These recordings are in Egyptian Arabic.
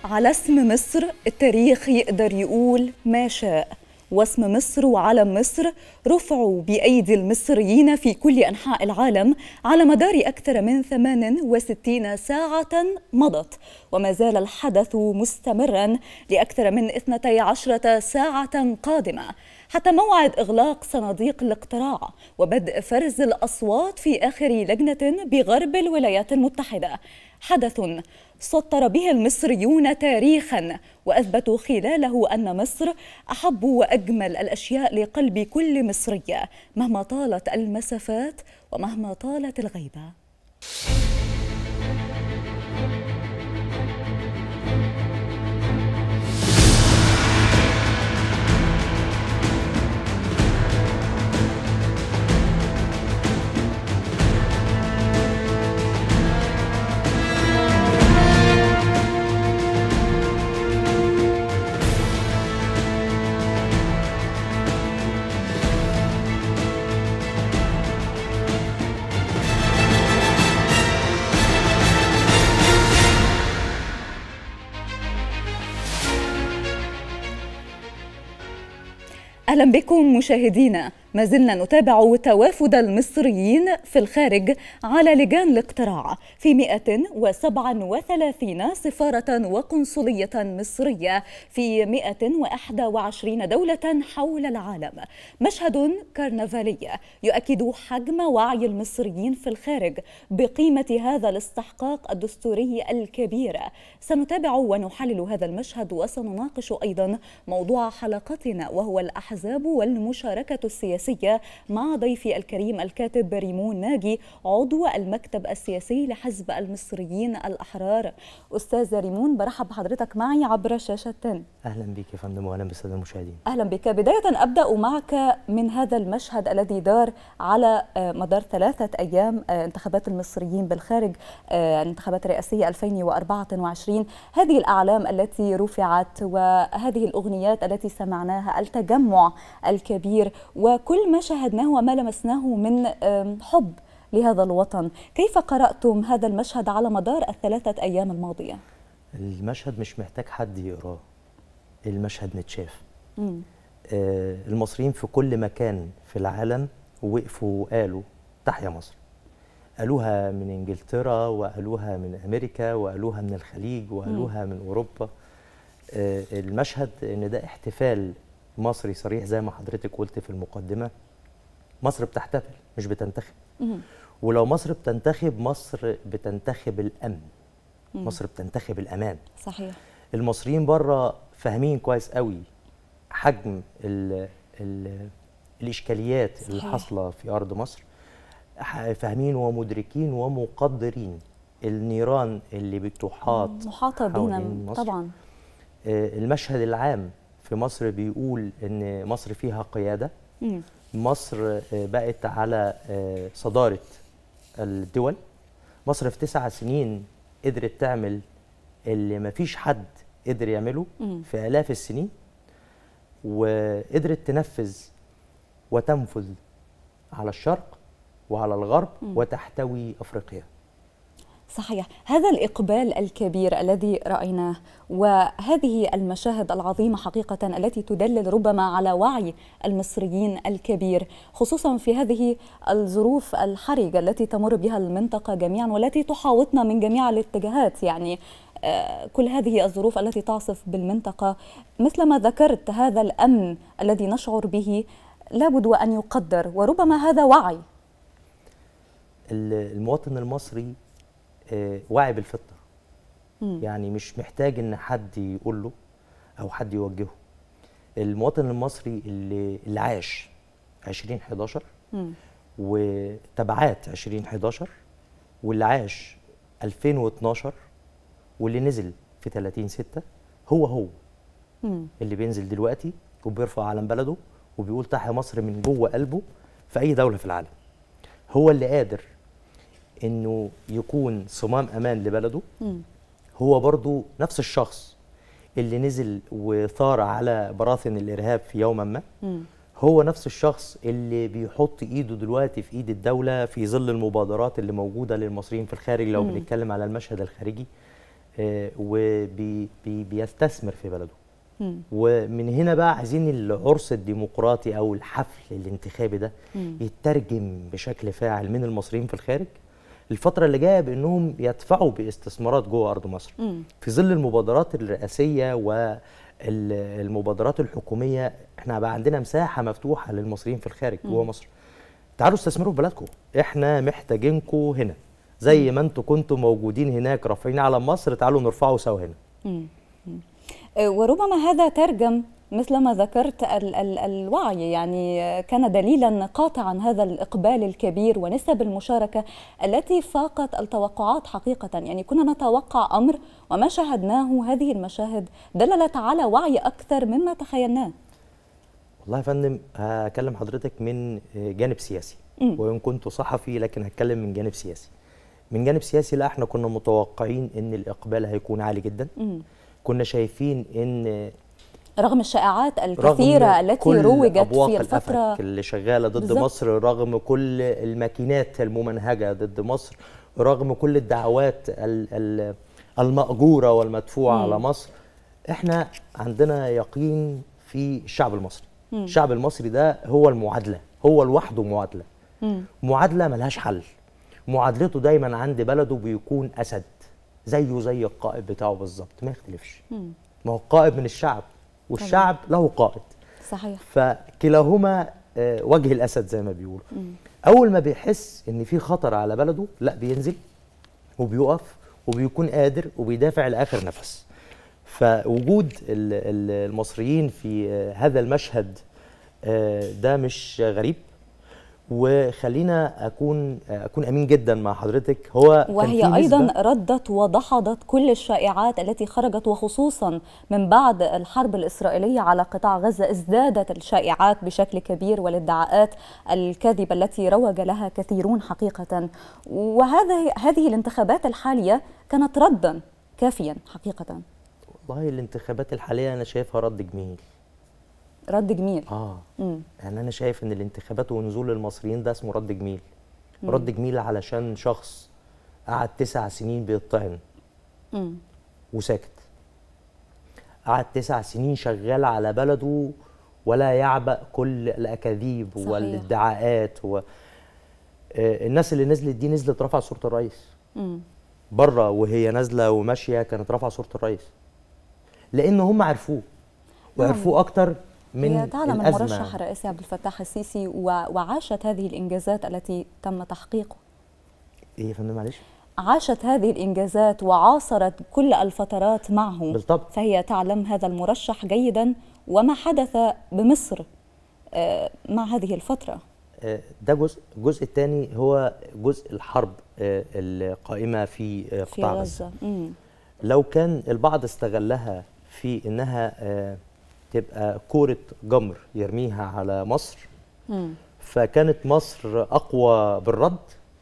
على اسم مصر التاريخ يقدر يقول ما شاء واسم مصر وعلم مصر رفعوا بأيدي المصريين في كل أنحاء العالم على مدار أكثر من 68 ساعة مضت وما زال الحدث مستمرا لأكثر من 12 ساعة قادمة حتى موعد إغلاق صناديق الاقتراع وبدء فرز الأصوات في آخر لجنة بغرب الولايات المتحدة حدث سطر به المصريون تاريخا واثبتوا خلاله ان مصر احب واجمل الاشياء لقلب كل مصريه مهما طالت المسافات ومهما طالت الغيبه اهلا بكم مشاهدينا ما زلنا نتابع توافد المصريين في الخارج على لجان الاقتراع في 137 سفارة وقنصلية مصرية في 121 دولة حول العالم مشهد كرنفالي يؤكد حجم وعي المصريين في الخارج بقيمة هذا الاستحقاق الدستوري الكبير سنتابع ونحلل هذا المشهد وسنناقش أيضا موضوع حلقتنا وهو الأحزاب والمشاركة السياسية السياسية مع ضيفي الكريم الكاتب ريمون ناجي عضو المكتب السياسي لحزب المصريين الأحرار أستاذ ريمون برحب بحضرتك معي عبر شاشة أهلا بك يا فندم وأهلا بالسادة المشاهدين أهلا بك بداية أبدأ معك من هذا المشهد الذي دار على مدار ثلاثة أيام انتخابات المصريين بالخارج الانتخابات الرئاسية 2024 هذه الأعلام التي رفعت وهذه الأغنيات التي سمعناها التجمع الكبير وكل ما شاهدناه وما لمسناه من حب لهذا الوطن كيف قرأتم هذا المشهد على مدار الثلاثة أيام الماضية؟ المشهد مش محتاج حد يقراه المشهد متشاف آه المصريين في كل مكان في العالم وقفوا وقالوا تحيا مصر قالوها من انجلترا وقالوها من امريكا وقالوها من الخليج وقالوها من اوروبا آه المشهد ان ده احتفال مصري صريح زي ما حضرتك قلت في المقدمه مصر بتحتفل مش بتنتخب ولو مصر بتنتخب مصر بتنتخب الامن مم. مصر بتنتخب الامان صحيح المصريين بره فاهمين كويس قوي حجم ال ال الاشكاليات صحيح. اللي حاصله في ارض مصر فاهمين ومدركين ومقدرين النيران اللي بتحاط محاطه بينا طبعا المشهد العام في مصر بيقول ان مصر فيها قياده مم. مصر بقت على صداره الدول مصر في تسع سنين قدرت تعمل اللي ما فيش حد قدر يعمله مم. في الاف السنين وقدرت تنفذ وتنفذ على الشرق وعلى الغرب مم. وتحتوي افريقيا صحيح هذا الإقبال الكبير الذي رأيناه وهذه المشاهد العظيمة حقيقة التي تدلل ربما على وعي المصريين الكبير خصوصا في هذه الظروف الحرجة التي تمر بها المنطقة جميعا والتي تحاوطنا من جميع الاتجاهات يعني كل هذه الظروف التي تعصف بالمنطقة مثل ما ذكرت هذا الأمن الذي نشعر به لابد وأن يقدر وربما هذا وعي المواطن المصري واعي بالفطره مم. يعني مش محتاج ان حد يقول له او حد يوجهه المواطن المصري اللي اللي عاش 2011 مم. وتبعات 2011 واللي عاش 2012 واللي نزل في 30 6 هو هو مم. اللي بينزل دلوقتي وبيرفع علم بلده وبيقول تحيا مصر من جوه قلبه في اي دوله في العالم هو اللي قادر انه يكون صمام امان لبلده م. هو برضو نفس الشخص اللي نزل وثار على براثن الارهاب في يوما ما م. هو نفس الشخص اللي بيحط ايده دلوقتي في ايد الدوله في ظل المبادرات اللي موجوده للمصريين في الخارج لو بنتكلم على المشهد الخارجي وبيستثمر في بلده ومن هنا بقى عايزين العرس الديمقراطي او الحفل الانتخابي ده يترجم بشكل فاعل من المصريين في الخارج الفترة اللي جاية بأنهم يدفعوا باستثمارات جوه أرض مصر مم. في ظل المبادرات الرئاسية والمبادرات الحكومية احنا بقى عندنا مساحة مفتوحة للمصريين في الخارج جوه مصر تعالوا استثمروا في بلدكم احنا محتاجينكم هنا زي ما انتوا كنتوا موجودين هناك رافعين علم مصر تعالوا نرفعه سوا هنا مم. مم. آه، وربما هذا ترجم مثل ما ذكرت ال ال الوعي يعني آه، كان دليلا قاطعا هذا الإقبال الكبير ونسب المشاركة التي فاقت التوقعات حقيقة يعني كنا نتوقع أمر وما شاهدناه هذه المشاهد دللت على وعي أكثر مما تخيلناه والله يا فندم هكلم حضرتك من جانب سياسي مم. وان كنت صحفي لكن هتكلم من جانب سياسي من جانب سياسي لا احنا كنا متوقعين ان الاقبال هيكون عالي جدا مم. كنا شايفين ان رغم الشائعات الكثيرة رغم التي كل روجت أبواق في الفترة الأفك اللي شغالة ضد بالظبط. مصر رغم كل الماكينات الممنهجة ضد مصر رغم كل الدعوات ال- ال- المأجورة والمدفوعة مم. على مصر احنا عندنا يقين في الشعب المصري مم. الشعب المصري ده هو المعادلة هو لوحده معادلة مم. معادلة ملهاش حل معادلته دايما عند بلده بيكون أسد زيه زي القائد بتاعه بالظبط ما يختلفش مم. ما هو القائد من الشعب والشعب له قائد صحيح فكلاهما آه، وجه الاسد زي ما بيقولوا مم. اول ما بيحس ان في خطر على بلده لا بينزل وبيقف وبيكون قادر وبيدافع لاخر نفس فوجود ال- ال- المصريين في آه، هذا المشهد آه، ده مش غريب وخلينا اكون آه، اكون امين جدا مع حضرتك هو كان وهي في أيضا نسبة- ردت ودحضت كل الشائعات التي خرجت وخصوصا من بعد الحرب الإسرائيلية على قطاع غزة ازدادت الشائعات بشكل كبير والادعاءات الكاذبة التي روج لها كثيرون حقيقة وهذه هذه الانتخابات الحالية كانت ردا كافيا حقيقة والله الانتخابات الحاليه انا شايفها رد جميل رد جميل اه مم. يعني انا شايف ان الانتخابات ونزول المصريين ده اسمه رد جميل رد جميل علشان شخص قعد تسع سنين بيطعن مم. وساكت قعد تسع سنين شغال على بلده ولا يعبأ كل الأكاذيب صحيح. والادعاءات و... آه، الناس اللي نزلت دي نزلت رفع صورة الرئيس مم. بره وهي نازلة وماشية كانت رافعة صورة الرئيس لأن هم عرفوه وعرفوه أكتر من هي تعلم الأزمة المرشح الرئيسي عبد الفتاح السيسي و- وعاشت هذه الإنجازات التي تم تحقيقها إيه يا فندم معلش عاشت هذه الإنجازات وعاصرت كل الفترات معه بالطبع. فهي تعلم هذا المرشح جيدا وما حدث بمصر آه، مع هذه الفترة آه، ده جزء الجزء الثاني هو جزء الحرب آه، القائمة في آه، في قطاع غزة غزة مم. لو كان البعض استغلها في انها آه، تبقى كورة جمر يرميها على مصر مم. فكانت مصر اقوى بالرد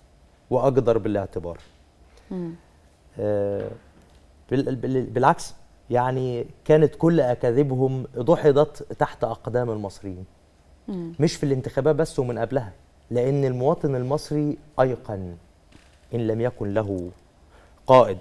واقدر بالاعتبار مم. آه، بال- بال- بالعكس يعني كانت كل اكاذيبهم دحضت تحت اقدام المصريين مم. مش في الانتخابات بس ومن قبلها لان المواطن المصري ايقن ان لم يكن له قائد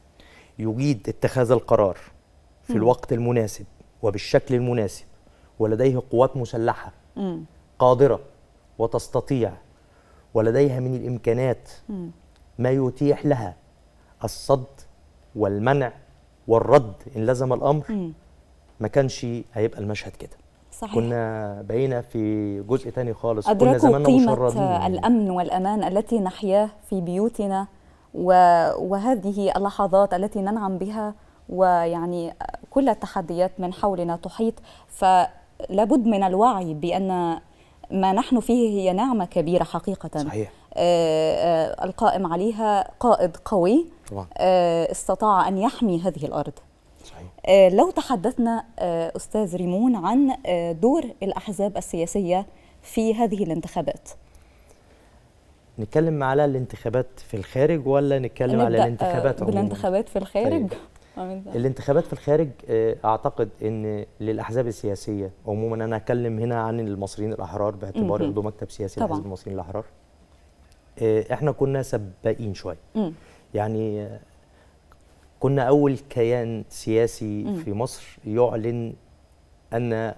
يجيد اتخاذ القرار في الوقت المناسب وبالشكل المناسب ولديه قوات مسلحه مم. قادره وتستطيع ولديها من الامكانات مم. ما يتيح لها الصد والمنع والرد ان لزم الامر مم. ما كانش هيبقى المشهد كده صحيح كنا بقينا في جزء تاني خالص كنا أدركوا زماننا قيمة مشردين الأمن والأمان التي نحياه في بيوتنا و... وهذه اللحظات التي ننعم بها ويعني كل التحديات من حولنا تحيط فلابد من الوعي بأن ما نحن فيه هي نعمة كبيرة حقيقة صحيح آه، آه، القائم عليها قائد قوي طبعا آه، استطاع أن يحمي هذه الأرض صحيح آه، لو تحدثنا آه، أستاذ ريمون عن آه، دور الأحزاب السياسية في هذه الانتخابات نتكلم على الانتخابات في الخارج ولا نتكلم على نبدأ، الانتخابات آه، عموما بالانتخابات في الخارج طيب. آه، الانتخابات في الخارج آه، اعتقد ان للاحزاب السياسيه عموما انا هتكلم هنا عن المصريين الاحرار باعتباري مهم. عضو مكتب سياسي طبعاً. لحزب المصريين الاحرار آه، احنا كنا سباقين شويه مم. يعني آه، كنا اول كيان سياسي في مصر يعلن ان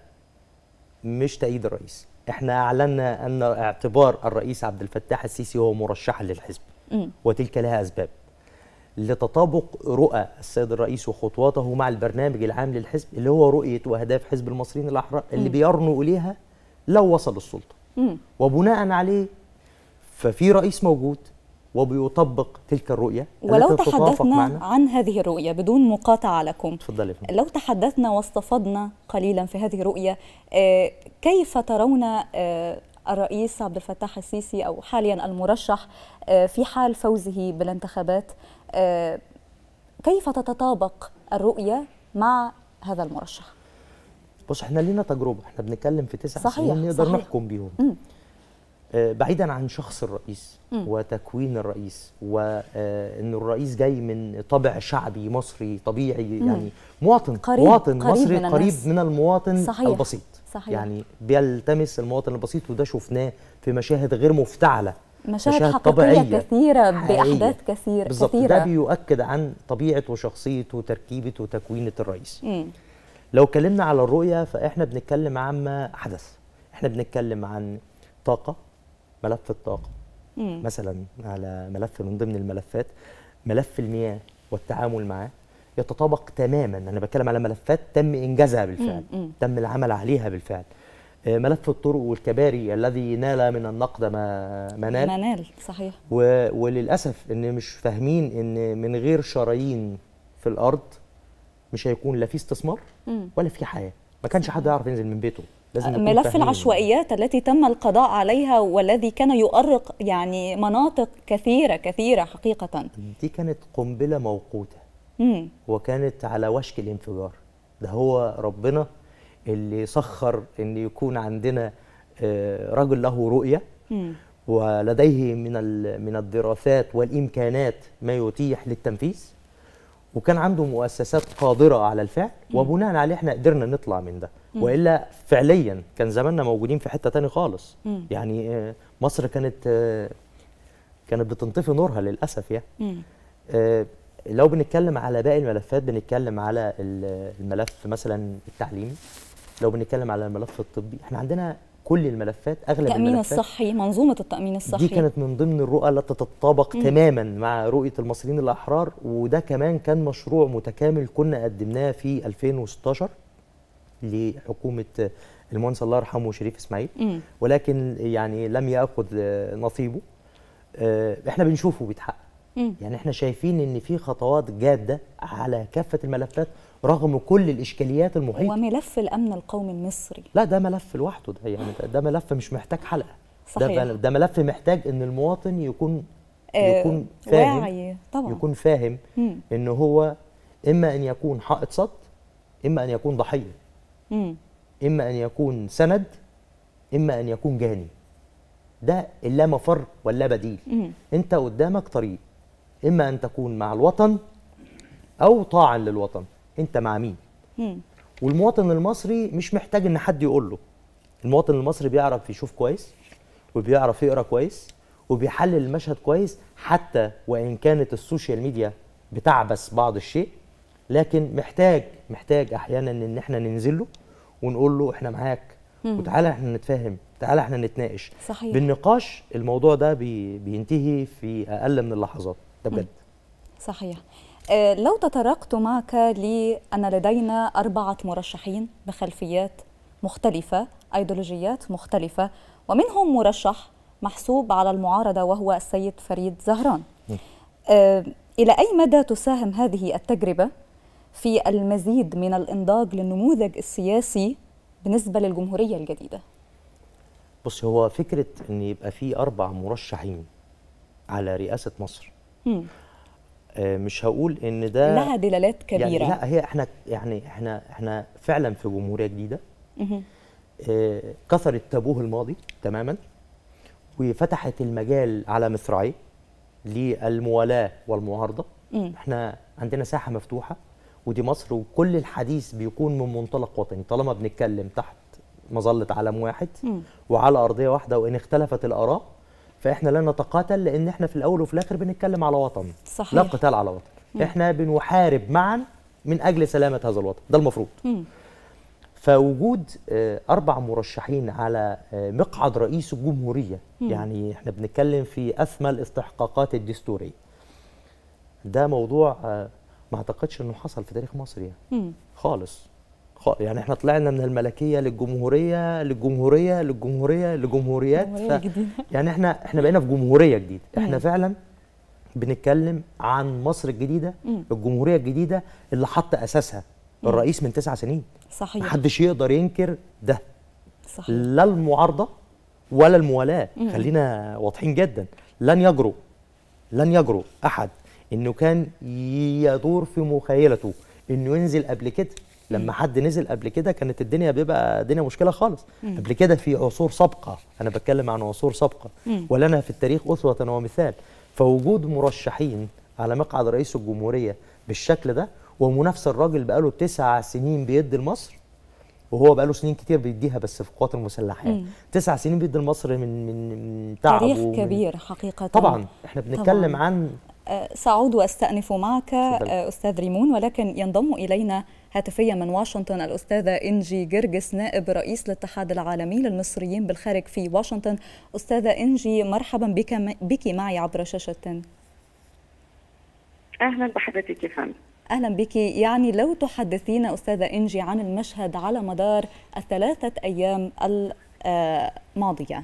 مش تأييد الرئيس احنا اعلنا ان اعتبار الرئيس عبد الفتاح السيسي هو مرشحا للحزب وتلك لها اسباب لتطابق رؤى السيد الرئيس وخطواته مع البرنامج العام للحزب اللي هو رؤيه واهداف حزب المصريين الاحرار اللي بيرنوا اليها لو وصل السلطه وبناء عليه ففي رئيس موجود وبيطبق تلك الرؤيه ولو التي تتوافق تحدثنا معنا عن هذه الرؤية بدون مقاطعة لكم اتفضلي يا فندم. لو تحدثنا واستفضنا قليلا في هذه الرؤية آه، كيف ترون آه، الرئيس عبد الفتاح السيسي أو حاليا المرشح آه، في حال فوزه بالانتخابات آه، كيف تتطابق الرؤية مع هذا المرشح؟ بص احنا لينا تجربه احنا بنتكلم في تسع صحيح، سنين نقدر صحيح. نحكم بيهم مم. آه، بعيدا عن شخص الرئيس مم. وتكوين الرئيس وان الرئيس جاي من طابع شعبي مصري طبيعي يعني مواطن قريب- مواطن قريب مصري من قريب الناس. من المواطن صحيح، البسيط صحيح. يعني بيلتمس المواطن البسيط وده شفناه في مشاهد غير مفتعله مشاهد, حقيقية طبيعية، كثيرة حقيقية. بأحداث كثير بالظبط كثيرة ده بيؤكد عن طبيعه وشخصيه وتركيبه وتكوينه الرئيس مم. لو اتكلمنا على الرؤية فإحنا بنتكلم عما حدث إحنا بنتكلم عن طاقة ملف الطاقة مم. مثلا على ملف من ضمن الملفات ملف المياه والتعامل معاه يتطابق تماما أنا بتكلم على ملفات تم إنجازها بالفعل مم. تم العمل عليها بالفعل آه، ملف الطرق والكباري الذي نال من النقد ما ما نال منال صحيح و... وللاسف ان مش فاهمين ان من غير شرايين في الارض مش هيكون لا في استثمار مم. ولا في حياه ما كانش حد يعرف ينزل من بيته لازم نكون ملف فاهمين. العشوائيات التي تم القضاء عليها والذي كان يؤرق يعني مناطق كثيرة كثيرة حقيقة دي كانت قنبله موقوته مم. وكانت على وشك الانفجار ده هو ربنا اللي سخر ان يكون عندنا آه، رجل له رؤيه مم. ولديه من ال- من الدراسات والامكانات ما يتيح للتنفيذ وكان عنده مؤسسات قادره على الفعل وبناء عليه احنا قدرنا نطلع من ده والا فعليا كان زماننا موجودين في حته تاني خالص مم. يعني آه، مصر كانت آه، كانت بتنطفي نورها للاسف يعني مم. آه، لو بنتكلم على باقي الملفات بنتكلم على ال- الملف مثلا التعليمي لو بنتكلم على الملف الطبي احنا عندنا كل الملفات اغلب التأمين الملفات الصحي منظومة التأمين الصحي دي كانت من ضمن الرؤى التي تتطابق تماما مع رؤيه المصريين الاحرار وده كمان كان مشروع متكامل كنا قدمناه في 2016 لحكومه المهندس الله يرحمه شريف اسماعيل مم. ولكن يعني لم ياخذ آه، نصيبه آه، احنا بنشوفه بيتحقق مم. يعني احنا شايفين ان في خطوات جاده على كافه الملفات رغم كل الاشكاليات المحيطه وملف الأمن القومي المصري لا ده ملف لوحده ده يعني ده, ده ملف مش محتاج حلقه صحيح. ده, ده ملف محتاج ان المواطن يكون آه، يكون فاهم واعي طبعا يكون فاهم مم. ان هو اما ان يكون حائط صد اما ان يكون ضحيه مم. اما ان يكون سند اما ان يكون جاني ده اللا مفر ولا بديل مم. انت قدامك طريق اما ان تكون مع الوطن او طاعا للوطن انت مع مين مم. والمواطن المصري مش محتاج ان حد يقول له المواطن المصري بيعرف يشوف كويس وبيعرف يقرا كويس وبيحلل المشهد كويس حتى وان كانت السوشيال ميديا بتعبس بعض الشيء لكن محتاج محتاج احيانا ان احنا ننزل له ونقول له احنا معاك وتعالى احنا نتفاهم تعالى احنا نتناقش صحيح. بالنقاش الموضوع ده بي بينتهي في اقل من اللحظات ده بجد صحيح آه، لو تطرقت معك لأن لدينا أربعة مرشحين بخلفيات مختلفة أيديولوجيات مختلفة ومنهم مرشح محسوب على المعارضة وهو السيد فريد زهران آه، إلى أي مدى تساهم هذه التجربة في المزيد من الإنضاج للنموذج السياسي بالنسبة للجمهورية الجديدة؟ بص هو فكره ان يبقى في اربع مرشحين على رئاسه مصر مم. آه، مش هقول ان ده لها دلالات كبيرة يعني لا هي احنا يعني احنا احنا فعلا في جمهوريه جديده مهم. آه، كسرت تابوه الماضي تماما وفتحت المجال على مصراعيه للموالاه والمعارضه مم. احنا عندنا ساحه مفتوحه ودي مصر وكل الحديث بيكون من منطلق وطني طالما بنتكلم تحت مظله علم واحد مم. وعلى ارضيه واحده وان اختلفت الاراء فاحنا لا نتقاتل لان احنا في الاول وفي الاخر بنتكلم على وطن صحيح. لا قتال على وطن احنا بنحارب معا من اجل سلامه هذا الوطن ده المفروض مم. فوجود آه، اربع مرشحين على آه، مقعد رئيس الجمهوريه يعني احنا بنتكلم في اثمى الاستحقاقات الدستوريه ده موضوع آه، ما اعتقدش انه حصل في تاريخ مصر يعني مم. خالص خ- يعني احنا طلعنا من الملكيه للجمهوريه للجمهوريه للجمهوريه للجمهوريات جمهورية جديدة. يعني احنا احنا بقينا في جمهوريه جديده احنا مم. فعلا بنتكلم عن مصر الجديده مم. الجمهوريه الجديده اللي حط اساسها الرئيس من تسع سنين صحيح محدش يقدر ينكر ده صحيح لا المعارضه ولا الموالاه خلينا واضحين جدا لن يجرؤ لن يجرؤ احد انه كان يدور في مخيلته انه ينزل قبل كده لما حد نزل قبل كده كانت الدنيا بيبقى الدنيا مشكله خالص قبل كده في عصور سابقه انا بتكلم عن عصور سابقه ولنا في التاريخ اسوه ومثال فوجود مرشحين على مقعد رئيس الجمهوريه بالشكل ده ومنافسه الراجل بقاله تسع سنين بيدي لمصر وهو بقاله سنين كتير بيديها بس في القوات المسلحه يعني. تسع سنين بيدي لمصر من من من تعب تاريخ ومن- كبير حقيقة طبعا احنا بنتكلم طبعاً. عن آه، سأعود وأستأنف معك تفضل. آه، أستاذ ريمون ولكن ينضم إلينا هاتفيا من واشنطن الأستاذة إنجي جرجس نائب رئيس الاتحاد العالمي للمصريين بالخارج في واشنطن أستاذة إنجي مرحبا بك, بك معي عبر شاشة اهلا بحضرتك يا فندم أهلا بك يعني لو تحدثينا أستاذة إنجي عن المشهد على مدار الثلاثة أيام الماضية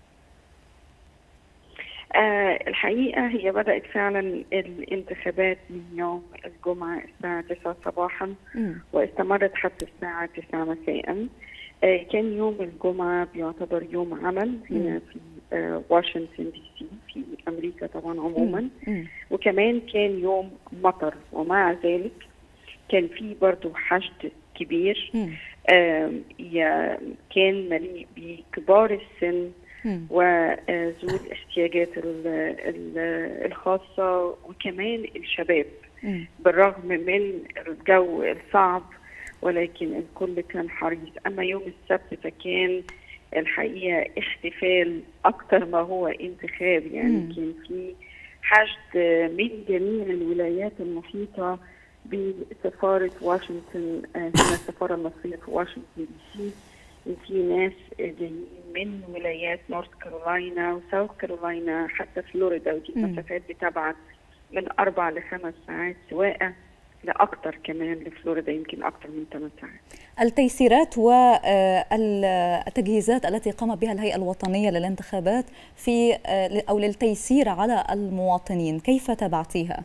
آه الحقيقه هي بدات فعلا الانتخابات من يوم الجمعه الساعه 9 صباحا مم. واستمرت حتى الساعه 9 مساء آه كان يوم الجمعه بيعتبر يوم عمل هنا في آه واشنطن دي سي في امريكا طبعا عموما مم. وكمان كان يوم مطر ومع ذلك كان في برضو حشد كبير مم. آم، يا- كان مليء بكبار السن مم. وذو الاحتياجات ال- ال- الخاصة وكمان الشباب مم. بالرغم من الجو الصعب ولكن الكل كان حريص أما يوم السبت فكان الحقيقة احتفال أكتر ما هو انتخاب يعني مم. كان في حشد من جميع الولايات المحيطة بسفارة واشنطن آه، هنا السفارة المصرية في واشنطن دي سي وفي ناس جايين من ولايات نورث كارولاينا وساوث كارولاينا حتى فلوريدا ودي مم. مسافات بتبعد من أربع لخمس ساعات سواقة لأكتر كمان لفلوريدا يمكن أكتر من ثمان ساعات التيسيرات والتجهيزات التي قامت بها الهيئة الوطنية للانتخابات في أو للتيسير على المواطنين كيف تبعتيها؟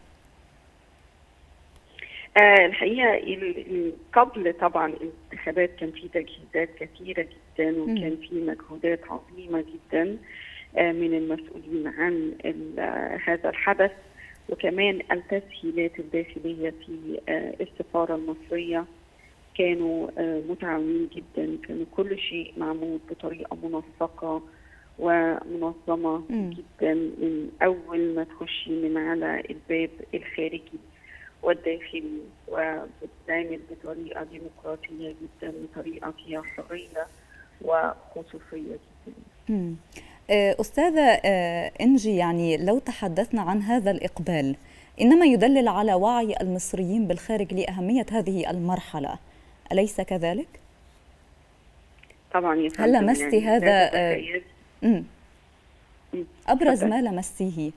آه الحقيقة ال- ال- قبل طبعا الانتخابات كان في تجهيزات كثيرة جدا وكان في مجهودات عظيمة جدا آه من المسؤولين عن ال- آه، هذا الحدث وكمان التسهيلات الداخلية في آه السفارة المصرية كانوا آه متعاونين جدا كان كل شيء معمول بطريقة منسقة ومنظمة مم. جدا من أول ما تخشي من على الباب الخارجي والداخلي وبتتعمل بطريقة ديمقراطية جدا بطريقة فيها حرية وخصوصية جدا مم. آه، أستاذة آه، إنجي يعني لو تحدثنا عن هذا الإقبال إنما يدلل على وعي المصريين بالخارج لأهمية هذه المرحلة أليس كذلك؟ طبعا يا هل فندم لمستي يعني هذا، لا آه، تتخيل- مم. مم. أبرز اتفضل. ما لمستيه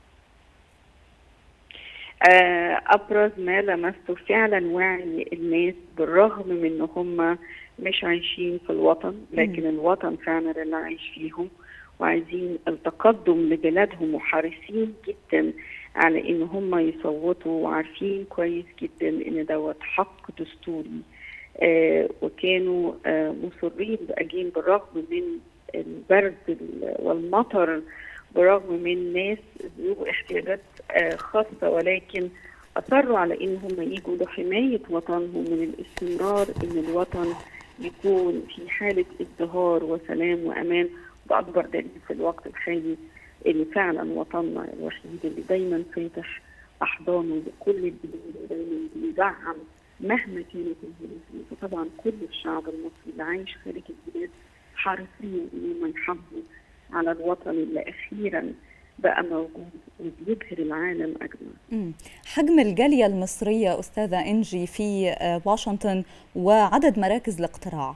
آه، ابرز ما لمسته فعلا وعي الناس بالرغم من ان هم مش عايشين في الوطن لكن الوطن فعلا اللي عايش فيهم وعايزين التقدم لبلادهم وحريصين جدا على ان هم يصوتوا وعارفين كويس جدا ان دوت حق دستوري آه وكانوا آه مصرين باجين بالرغم من البرد ال- والمطر برغم من ناس ذو احتياجات آه، خاصة ولكن أصروا على إن هم يجوا لحماية وطنهم من الاستمرار إن الوطن يكون في حالة ازدهار وسلام وأمان بأكبر دليل في الوقت الحالي إن فعلا وطننا الوحيد اللي دايما فاتح أحضانه لكل البلاد ودايما بيدعم مهما كانت الظروف فطبعا كل الشعب المصري اللي عايش خارج البلاد حريصين إن هم يحافظوا على الوطن اللي أخيرا بقى موجود وبيبهر العالم اجمع حجم الجاليه المصريه استاذه انجي في واشنطن وعدد مراكز الاقتراع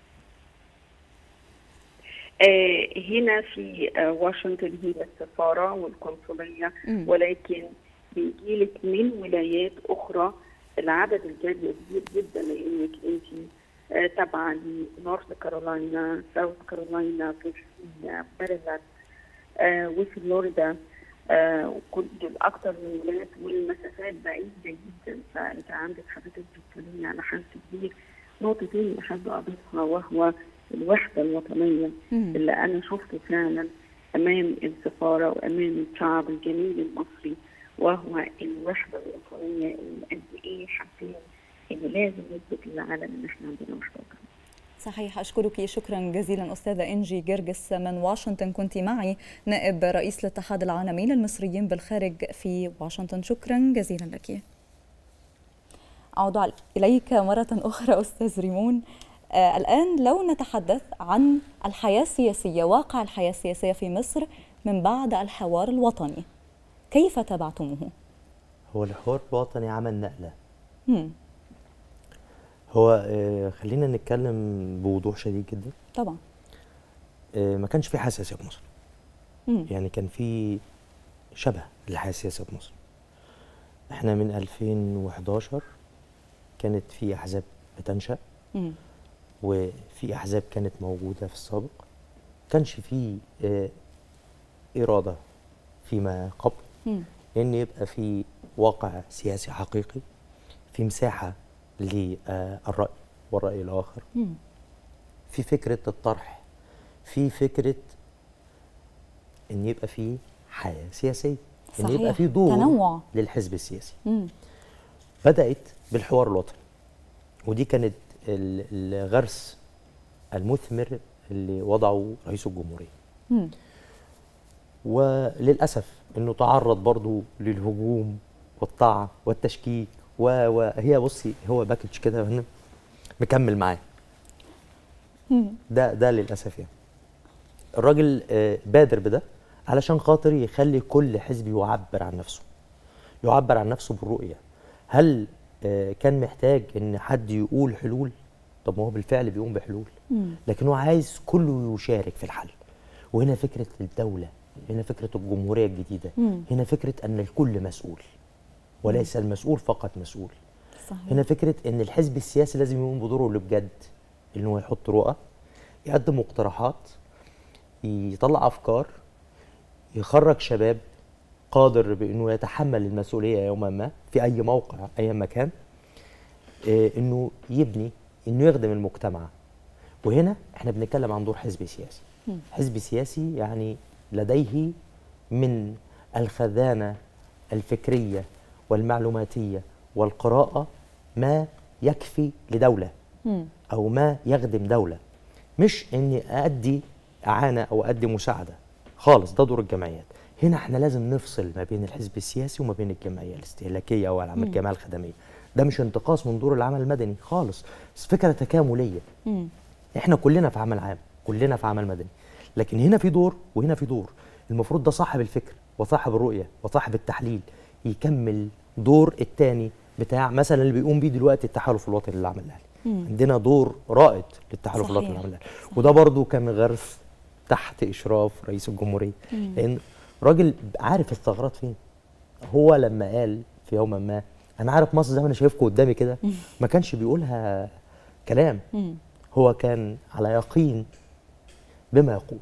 آه هنا في آه واشنطن هي السفاره والقنصليه ولكن بيجي لك من ولايات اخرى العدد الجاليه كبير جدا لانك انت آه تابعه لنورث كارولاينا ساوث كارولاينا فيرجينيا ماريلاند آه وفلوريدا آه وكل اكتر من ولايات والمسافات بعيده جدا فانت عندك حضرتك بتتكلمي على حد كبير نقطتين اللي حابه اضيفها وهو الوحده الوطنيه مم. اللي انا شفته فعلا امام السفاره وامام الشعب الجميل المصري وهو الوحده الوطنيه اللي قد ايه حاسين ان لازم نثبت للعالم ان احنا عندنا وحده وطنيه. صحيح أشكرك شكرا جزيلا أستاذة إنجي جرجس من واشنطن كنت معي نائب رئيس الاتحاد العالمي للمصريين بالخارج في واشنطن شكرا جزيلا لك أعود إليك مرة أخرى أستاذ ريمون آه الآن لو نتحدث عن الحياة السياسية واقع الحياة السياسية في مصر من بعد الحوار الوطني كيف تابعتموه؟ هو الحوار الوطني عمل نقلة مم. هو آه خلينا نتكلم بوضوح شديد جدا طبعا آه ما كانش في حياه سياسيه في مصر مم. يعني كان في شبه للحياه السياسيه في مصر احنا من 2011 كانت في احزاب بتنشا مم. وفي احزاب كانت موجوده في السابق كانش في آه اراده فيما قبل مم. ان يبقى في واقع سياسي حقيقي في مساحه للرأي والرأي الآخر مم. في فكرة الطرح في فكرة إن يبقى في حياة سياسية صحيح. إن يبقى في دور تنوع. للحزب السياسي مم. بدأت بالحوار الوطني ودي كانت الغرس المثمر اللي وضعه رئيس الجمهورية مم. وللأسف إنه تعرض برضو للهجوم والطاعة والتشكيك وهي بصي هو باكج كده هنا مكمل معاه ده ده للاسف يعني الراجل بادر بده علشان خاطر يخلي كل حزب يعبر عن نفسه يعبر عن نفسه بالرؤيه هل كان محتاج ان حد يقول حلول طب ما هو بالفعل بيقوم بحلول لكن هو عايز كله يشارك في الحل وهنا فكره الدوله هنا فكره الجمهوريه الجديده هنا فكره ان الكل مسؤول وليس المسؤول فقط مسؤول صحيح. هنا فكره ان الحزب السياسي لازم يقوم بدوره اللي بجد ان هو يحط رؤى يقدم مقترحات يطلع افكار يخرج شباب قادر بانه يتحمل المسؤوليه يوما ما في اي موقع اي مكان إيه انه يبني انه يخدم المجتمع وهنا احنا بنتكلم عن دور حزب سياسي م. حزب سياسي يعني لديه من الخزانه الفكريه والمعلوماتيه والقراءه ما يكفي لدوله م. او ما يخدم دوله مش اني ادي اعانه او ادي مساعده خالص ده دور الجمعيات هنا احنا لازم نفصل ما بين الحزب السياسي وما بين الجمعيه الاستهلاكيه او العمل الجمعيه الخدميه ده مش انتقاص من دور العمل المدني خالص بس فكره تكامليه م. احنا كلنا في عمل عام كلنا في عمل مدني لكن هنا في دور وهنا في دور المفروض ده صاحب الفكر وصاحب الرؤيه وصاحب التحليل يكمل دور الثاني بتاع مثلا اللي بيقوم بيه دلوقتي التحالف الوطني للعمل الاهلي عندنا دور رائد للتحالف الوطني للعمل الاهلي وده برضو كان غرس تحت اشراف رئيس الجمهوريه مم. لان راجل عارف الثغرات فين هو لما قال في يوم ما انا عارف مصر زي ما انا شايفكم قدامي كده ما كانش بيقولها كلام مم. هو كان على يقين بما يقول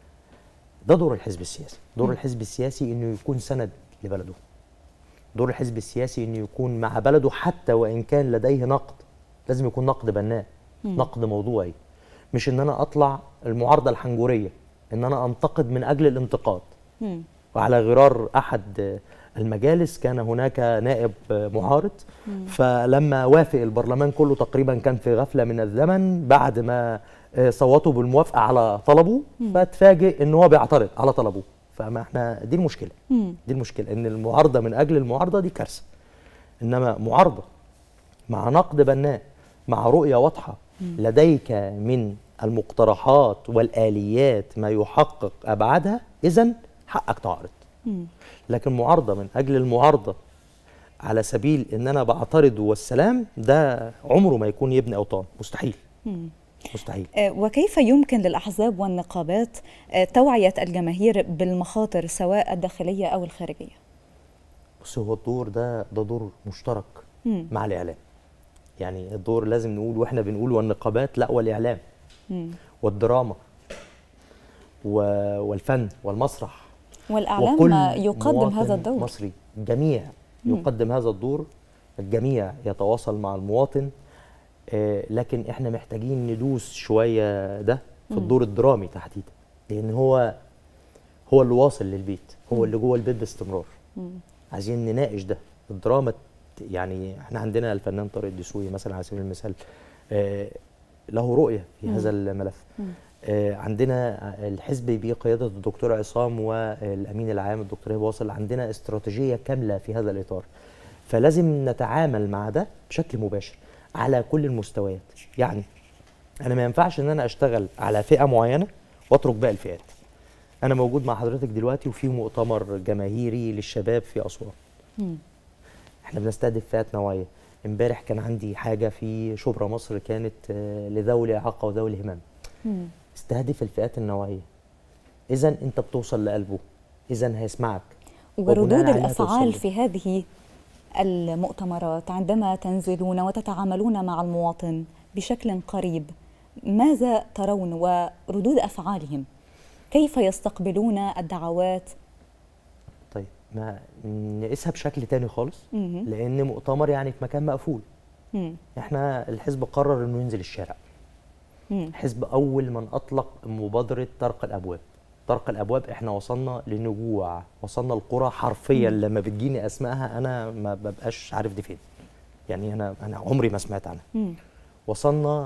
ده دور الحزب السياسي دور مم. الحزب السياسي انه يكون سند لبلده دور الحزب السياسي انه يكون مع بلده حتى وان كان لديه نقد لازم يكون نقد بناء نقد موضوعي مش ان انا اطلع المعارضه الحنجوريه ان انا انتقد من اجل الانتقاد مم. وعلى غرار احد المجالس كان هناك نائب معارض مم. فلما وافق البرلمان كله تقريبا كان في غفله من الزمن بعد ما صوتوا بالموافقه على طلبه فتفاجئ ان هو بيعترض على طلبه فما احنا دي المشكله مم. دي المشكله ان المعارضه من اجل المعارضه دي كارثه انما معارضه مع نقد بناء مع رؤيه واضحه مم. لديك من المقترحات والاليات ما يحقق ابعادها اذا حقك تعارض لكن معارضه من اجل المعارضه على سبيل ان انا بعترض والسلام ده عمره ما يكون يبني اوطان مستحيل مستحيل آه، وكيف يمكن للأحزاب والنقابات آه، توعية الجماهير بالمخاطر سواء الداخلية أو الخارجية؟ بص هو الدور ده ده دور مشترك مع الاعلام يعني الدور لازم نقول واحنا بنقول والنقابات لا والاعلام والدراما و- والفن والمسرح والإعلام وكل يقدم مواطن هذا الدور مصري الجميع يقدم هذا الدور الجميع يتواصل مع المواطن آه، لكن احنا محتاجين ندوس شويه ده في الدور الدرامي تحديدا لان هو هو اللي واصل للبيت هو اللي جوه البيت باستمرار عايزين نناقش ده الدراما ت- يعني احنا عندنا الفنان طارق الدسوقي مثلا على سبيل المثال آه، له رؤيه في هذا الملف آه، عندنا الحزب بقياده الدكتور عصام والامين العام الدكتور هبه واصل عندنا استراتيجيه كامله في هذا الاطار فلازم نتعامل مع ده بشكل مباشر على كل المستويات يعني انا ما ينفعش ان انا اشتغل على فئه معينه واترك باقي الفئات انا موجود مع حضرتك دلوقتي وفي مؤتمر جماهيري للشباب في اسوان احنا بنستهدف فئات نوعيه امبارح كان عندي حاجه في شبرا مصر كانت آه، لذوي الاعاقه وذوي الهمم استهدف الفئات النوعيه اذا انت بتوصل لقلبه اذا هيسمعك وردود وبناء عليها الافعال توصل في هذه المؤتمرات عندما تنزلون وتتعاملون مع المواطن بشكل قريب ماذا ترون وردود افعالهم كيف يستقبلون الدعوات طيب ما نقيسها بشكل تاني خالص مهم. لان مؤتمر يعني في مكان مقفول مم. احنا الحزب قرر انه ينزل الشارع مم. الحزب اول من اطلق مبادره طرق الابواب طرق الابواب احنا وصلنا لنجوع وصلنا القرى حرفيا لما بتجيني اسمائها انا ما ببقاش عارف دي فين يعني انا انا عمري ما سمعت عنها مم. وصلنا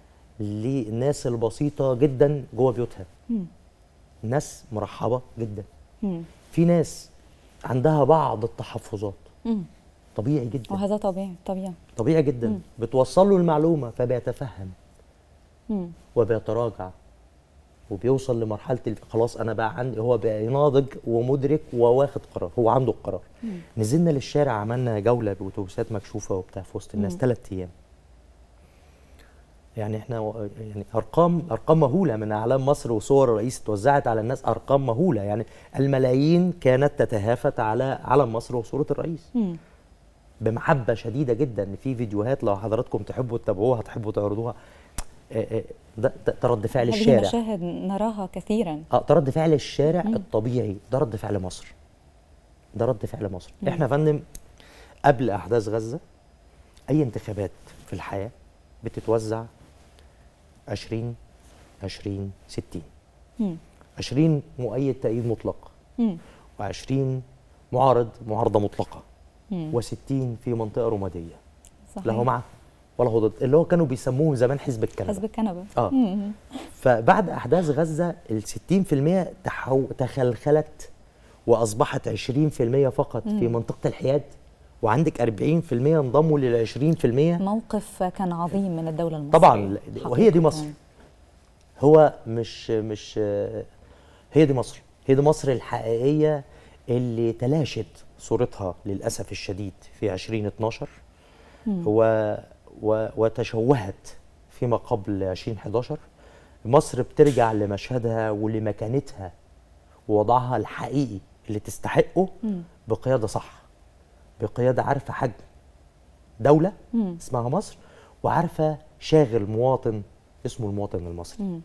للناس البسيطه جدا جوه بيوتها مم. ناس مرحبه جدا مم. في ناس عندها بعض التحفظات مم. طبيعي جدا وهذا طبيعي طبيعي طبيعي جدا بتوصل له المعلومه فبيتفهم مم. وبيتراجع وبيوصل لمرحله ال- خلاص انا بقى عندي هو بقى ناضج ومدرك وواخد قرار هو عنده القرار نزلنا للشارع عملنا جوله باتوبيسات مكشوفه وبتاع في وسط الناس ثلاث ايام يعني احنا و- يعني ارقام ارقام مهوله من اعلام مصر وصور الرئيس اتوزعت على الناس ارقام مهوله يعني الملايين كانت تتهافت على علم مصر وصوره الرئيس مم. بمحبه شديده جدا في فيديوهات لو حضراتكم تحبوا تتابعوها تحبوا تعرضوها آه، آه، ده ده ده رد فعل هذه الشارع مشاهد نراها كثيرا اه ده رد فعل الشارع الطبيعي ده رد فعل مصر ده رد فعل مصر احنا يا فندم قبل احداث غزه اي انتخابات في الحياه بتتوزع 20 20 60 مم. 20 مؤيد تأييد مطلق مم. و20 معارض معارضه مطلقه مم. و60 في منطقه رماديه صحيح لا هو مع ولا هو ضد اللي هو كانوا بيسموهم زمان حزب الكنبه حزب الكنبه اه مم. فبعد احداث غزه ال 60% تحو تخلخلت واصبحت 20% فقط في منطقه الحياد وعندك 40% انضموا لل 20% موقف كان عظيم من الدوله المصريه طبعا وهي دي حقيقة. مصر هو مش مش هي دي مصر هي دي مصر الحقيقيه اللي تلاشت صورتها للاسف الشديد في 2012 و و وتشوهت فيما قبل 2011 مصر بترجع لمشهدها ولمكانتها ووضعها الحقيقي اللي تستحقه بقياده صح بقياده عارفه حجم دوله مم. اسمها مصر وعارفه شاغل مواطن اسمه المواطن المصري مم.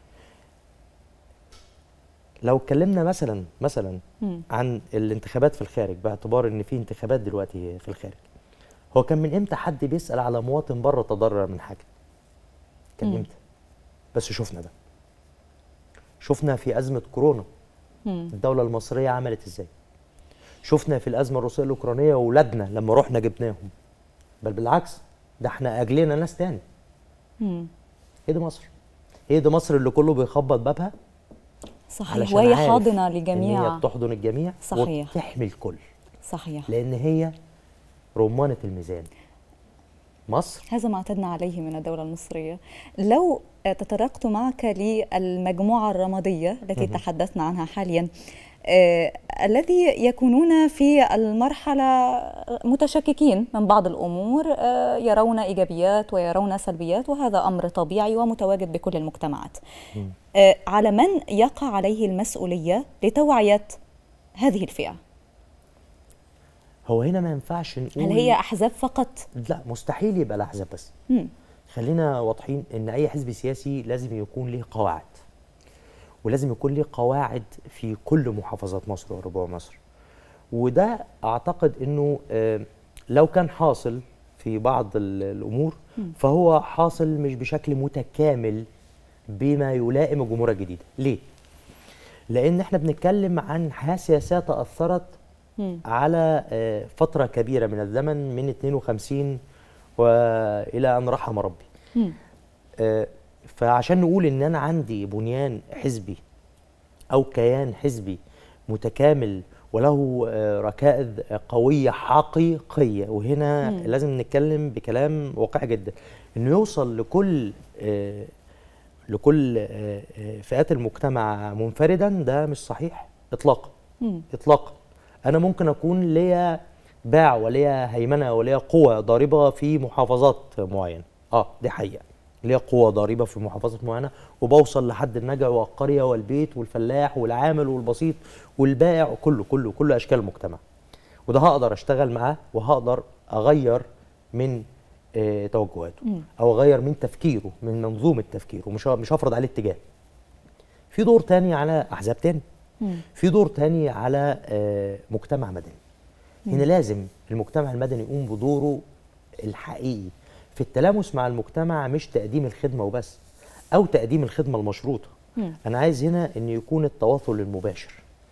لو اتكلمنا مثلا مثلا مم. عن الانتخابات في الخارج باعتبار ان في انتخابات دلوقتي في الخارج هو كان من امتى حد بيسال على مواطن بره تضرر من حاجه كان مم. امتى بس شفنا ده شفنا في ازمه كورونا مم. الدوله المصريه عملت ازاي شفنا في الازمه الروسيه الاوكرانيه اولادنا لما رحنا جبناهم بل بالعكس ده احنا اجلنا ناس تاني مم. هي دي مصر هي دي مصر اللي كله بيخبط بابها صحيح علشان وهي عارف حاضنه ان هي لجميع بتحضن الجميع صحيح. وتحمي الكل صحيح لان هي رمانه الميزان مصر هذا ما اعتدنا عليه من الدولة المصرية لو تطرقت معك للمجموعة الرمادية التي تحدثنا عنها حاليا آه، الذي يكونون في المرحلة متشككين من بعض الأمور آه، يرون إيجابيات ويرون سلبيات وهذا أمر طبيعي ومتواجد بكل المجتمعات آه، على من يقع عليه المسؤولية لتوعية هذه الفئة هو هنا ما ينفعش نقول هل هي أحزاب فقط؟ لا مستحيل يبقى الاحزاب بس مم. خلينا واضحين ان اي حزب سياسي لازم يكون له قواعد ولازم يكون له قواعد في كل محافظات مصر وربوع مصر وده اعتقد انه آه، لو كان حاصل في بعض ال- الامور فهو حاصل مش بشكل متكامل بما يلائم الجمهوريه الجديده ليه لان احنا بنتكلم عن حياه سياسيه تاثرت مم. على آه، فتره كبيره من الزمن من 52 والى ان رحم ربي مم. آه، فعشان نقول ان انا عندي بنيان حزبي او كيان حزبي متكامل وله آه، ركائز قويه حقيقيه وهنا مم. لازم نتكلم بكلام واقعي جدا انه يوصل لكل آه، لكل آه، آه، فئات المجتمع منفردا ده مش صحيح اطلاقا مم. اطلاقا انا ممكن اكون ليا باع وليا هيمنه وليا قوه ضاربه في محافظات معينه اه دي حقيقه ليا قوه ضاربه في محافظات معينه وبوصل لحد النجع والقريه والبيت والفلاح والعامل والبسيط والبائع كله كله كل اشكال المجتمع وده هقدر اشتغل معاه وهقدر اغير من آه، توجهاته مم. او اغير من تفكيره من منظومه تفكيره مش ه- مش هفرض عليه اتجاه في دور تاني على احزاب تاني مم. في دور تاني على آه، مجتمع مدني هنا لازم المجتمع المدني يقوم بدوره الحقيقي في التلامس مع المجتمع مش تقديم الخدمة وبس أو تقديم الخدمة المشروطة مم. أنا عايز هنا أن يكون التواصل المباشر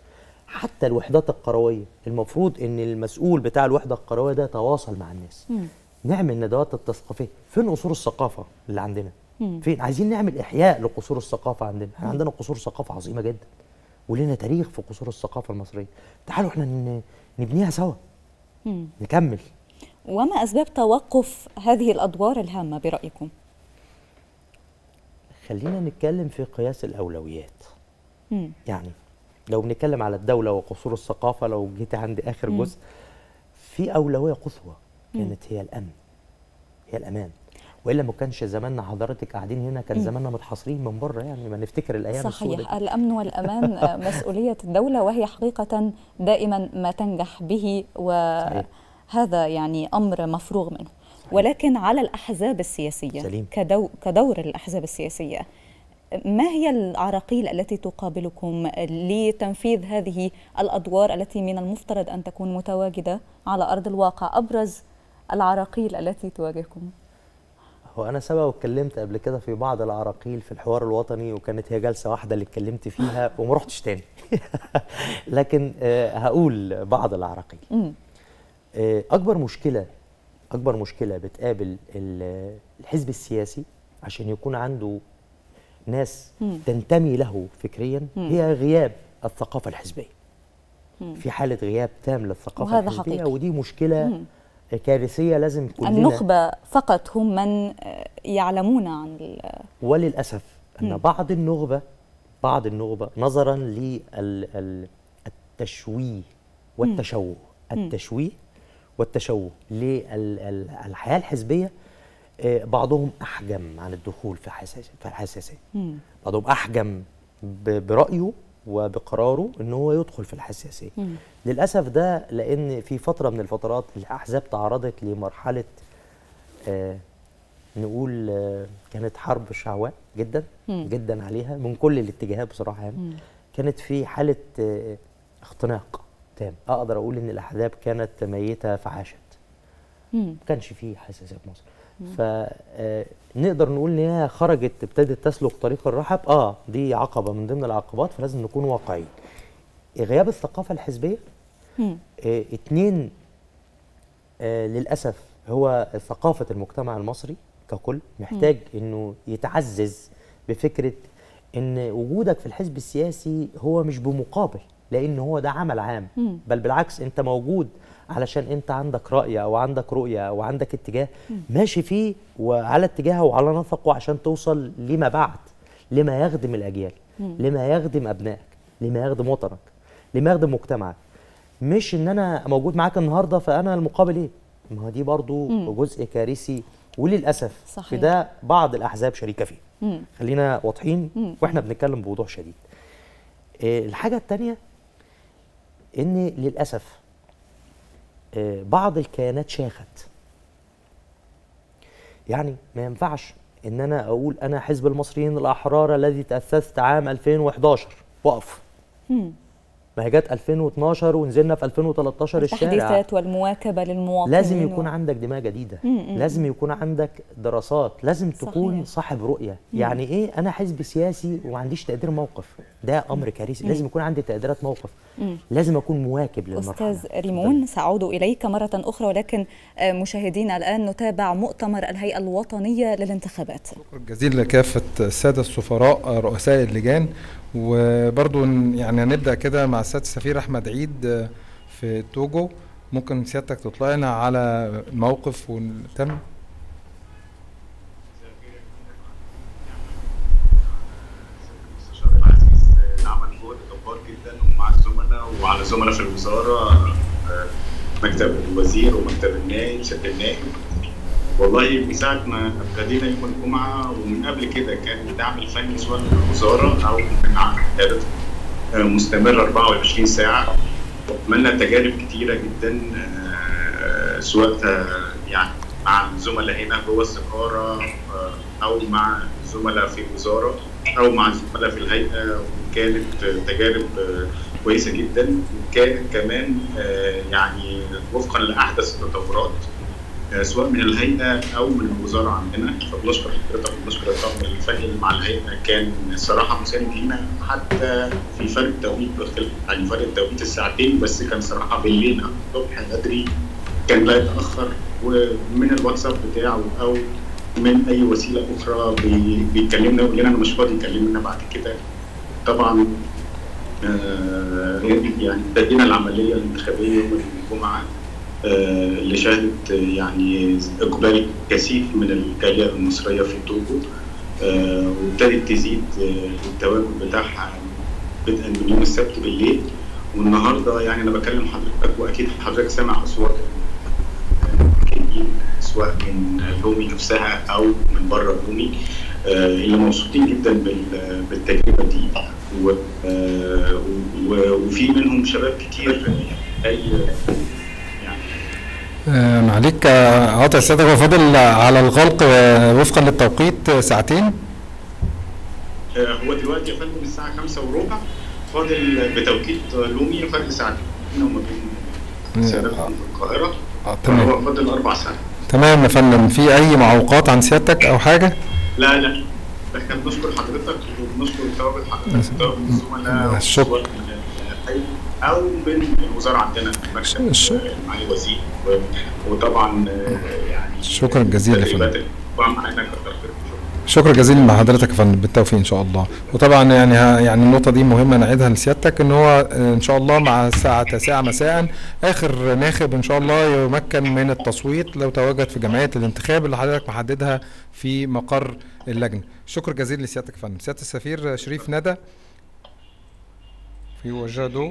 حتى الوحدات القروية المفروض أن المسؤول بتاع الوحدة القروية ده يتواصل مع الناس مم. نعمل ندوات التثقيفية فين قصور الثقافة اللي عندنا مم. فين عايزين نعمل إحياء لقصور الثقافة عندنا احنا عندنا قصور ثقافة عظيمة جدا ولنا تاريخ في قصور الثقافة المصرية تعالوا احنا ن- نبنيها سوا مم. نكمل وما أسباب توقف هذه الأدوار الهامة برأيكم؟ خلينا نتكلم في قياس الأولويات مم. يعني لو بنتكلم على الدولة وقصور الثقافة لو جيت عند آخر مم. جزء في أولوية قصوى مم. كانت هي الأمن هي الأمان وإلا ما كانش زماننا حضرتك قاعدين هنا كان مم. زماننا متحاصرين من بره يعني ما نفتكر الأيام صحيح السوداء دي. الأمن والأمان آه، مسؤولية الدولة وهي حقيقة دائما ما تنجح به وهذا يعني أمر مفروغ منه ولكن على الأحزاب السياسية سليم. كدو كدور الأحزاب السياسية ما هي العراقيل التي تقابلكم لتنفيذ هذه الأدوار التي من المفترض أن تكون متواجدة على أرض الواقع أبرز العراقيل التي تواجهكم هو أنا سبق واتكلمت قبل كده في بعض العراقيل في الحوار الوطني وكانت هي جلسة واحدة اللي اتكلمت فيها وما رحتش تاني لكن آه، هقول بعض العراقيل مم. آه، اكبر مشكله اكبر مشكله بتقابل ال- الحزب السياسي عشان يكون عنده ناس مم. تنتمي له فكريا مم. هي غياب الثقافه الحزبيه مم. في حاله غياب تام للثقافه وهذا الحزبيه حقيقي. ودي مشكله مم. كارثيه لازم كلنا النخبة فقط هم من آه، يعلمون عن ال- وللاسف ان مم. بعض النخبه بعض النخبه نظرا للتشويه والتشوه مم. التشويه والتشوه للحياه الحزبيه آه، بعضهم احجم عن الدخول في حساسيه في الحساسيه مم. بعضهم احجم ب- برايه وبقراره ان هو يدخل في الحساسيه مم. للاسف ده لان في فتره من الفترات الاحزاب تعرضت لمرحله آه نقول آه كانت حرب شعواء جدا مم. جدا عليها من كل الاتجاهات بصراحه يعني مم. كانت في حاله آه اختناق تام اقدر اقول ان الاحزاب كانت ميته فعاشت مم. ما كانش فيه حساسيه في مصر فنقدر نقول ان هي خرجت ابتدت تسلك طريق الرحب اه دي عقبه من ضمن العقبات فلازم نكون واقعيين غياب الثقافه الحزبيه مم. آه، اتنين آه، للأسف هو ثقافة المجتمع المصري ككل محتاج انه يتعزز بفكرة ان وجودك في الحزب السياسي هو مش بمقابل لان هو ده عمل عام مم. بل بالعكس انت موجود علشان انت عندك راي او عندك رؤيه او عندك اتجاه ماشي فيه وعلى اتجاهه وعلى نفقه عشان توصل لما بعد لما يخدم الاجيال لما يخدم ابنائك لما يخدم وطنك لما يخدم مجتمعك مش ان انا موجود معاك النهارده فانا المقابل ايه ما هو دي برضو جزء كارثي وللاسف صحيح. في ده بعض الاحزاب شريكه فيه خلينا واضحين واحنا بنتكلم بوضوح شديد آه، الحاجه الثانيه ان للاسف آه، بعض الكيانات شاخت يعني ما ينفعش ان انا اقول انا حزب المصريين الاحرار الذي تاسست عام 2011 واقف ما هي جت 2012 ونزلنا في 2013 الشارع التحديثات والمواكبة للمواطنين لازم يكون و- عندك دماغ جديده لازم يكون عندك دراسات لازم تكون صحيح. صاحب رؤيه يعني ايه انا حزب سياسي وما عنديش تقدير موقف ده امر كارثي لازم يكون عندي تقديرات موقف لازم اكون مواكب للمرحله أستاذ ريمون سأعود إليك مرة أخرى ولكن آه، مشاهدينا الآن نتابع مؤتمر الهيئة الوطنية للانتخابات شكر جزيل لكافة السادة السفراء رؤساء اللجان وبرضو ن- يعني هنبدأ كده مع السيد السفير أحمد عيد في توجو ممكن سيادتك تطلعنا على الموقف وتم المستشار العزيز عمل جهد جبار جدا ومع الزملاء وعلى زملاء في الوزاره آه، مكتب الوزير ومكتب النائب سياده النائب والله من ساعه ما ابتدينا يوم الجمعه ومن قبل كده كان الدعم الفني سواء من الوزاره او من عقد مستمر 24 ساعه عملنا تجارب كتيره جدا آه، سواء آه، يعني مع الزملاء هنا جوه السفاره آه، او مع الزملاء في الوزاره او مع الزملاء في الهيئه وكانت آه، تجارب آه، كويسه جدا وكانت كمان آه، يعني وفقا لاحدث التطورات آه، سواء من الهيئه او من الوزاره عندنا فبنشكر حضرتك وبنشكر الطاقم الفني اللي مع الهيئه كان الصراحه مساند لينا حتى في فرق التوقيت باختلاف يعني فرق التوقيت الساعتين بس كان صراحه بالليل او الصبح بدري كان لا يتاخر ومن الواتساب بتاعه او من اي وسيله اخرى بي- بيكلمنا يقول لنا انا مش فاضي كلمنا بعد كده طبعا آه، يعني ابتدينا العمليه الانتخابيه يوم الجمعه آه، اللي شهدت آه، يعني اقبال كثيف من الجاليه المصريه في توجو آه، وابتدت تزيد آه، التواجد بتاعها بدءا من يوم السبت بالليل والنهارده يعني انا بكلم حضرتك واكيد حضرتك سامع اصوات الممثلين سواء من لومي نفسها او من بره لومي آه، اللي مبسوطين جدا بال- بالتجربه دي و- آه، و- وفي منهم شباب كتير اي يعني آه، معليك آه، قاطع سيادتك هو فاضل على الغلق آه، وفقا للتوقيت آه، ساعتين آه، هو دلوقتي يا فندم الساعه 5 وربع فاضل بتوقيت لومي فرق ساعتين بيننا وما بين سيادتكم في القاهره آه، تمام هو فاضل اربع ساعات تمام يا فندم في أي معوقات عن سيادتك أو حاجة؟ لا لا احنا بنشكر حضرتك وبنشكر تواجد حضرتك وتواجد الزملاء الشكر. سواء من الحي او من الوزاره عندنا المكتب الشكر. آه، معالي الوزير و- وطبعا آه، يعني شكرا جزيلا يا فندم. التدريبات اللي طبعا معانا كتر خيركم شكرا جزيلا لحضرتك يا فندم بالتوفيق ان شاء الله وطبعا يعني ها يعني النقطه دي مهمه نعيدها لسيادتك ان هو آه، ان شاء الله مع الساعه 9 مساء اخر ناخب ان شاء الله يمكن من التصويت لو تواجد في جمعيه الانتخاب اللي حضرتك محددها في مقر اللجنه شكرا جزيلا لسيادتك يا فندم سياده السفير شريف ندى في وجهه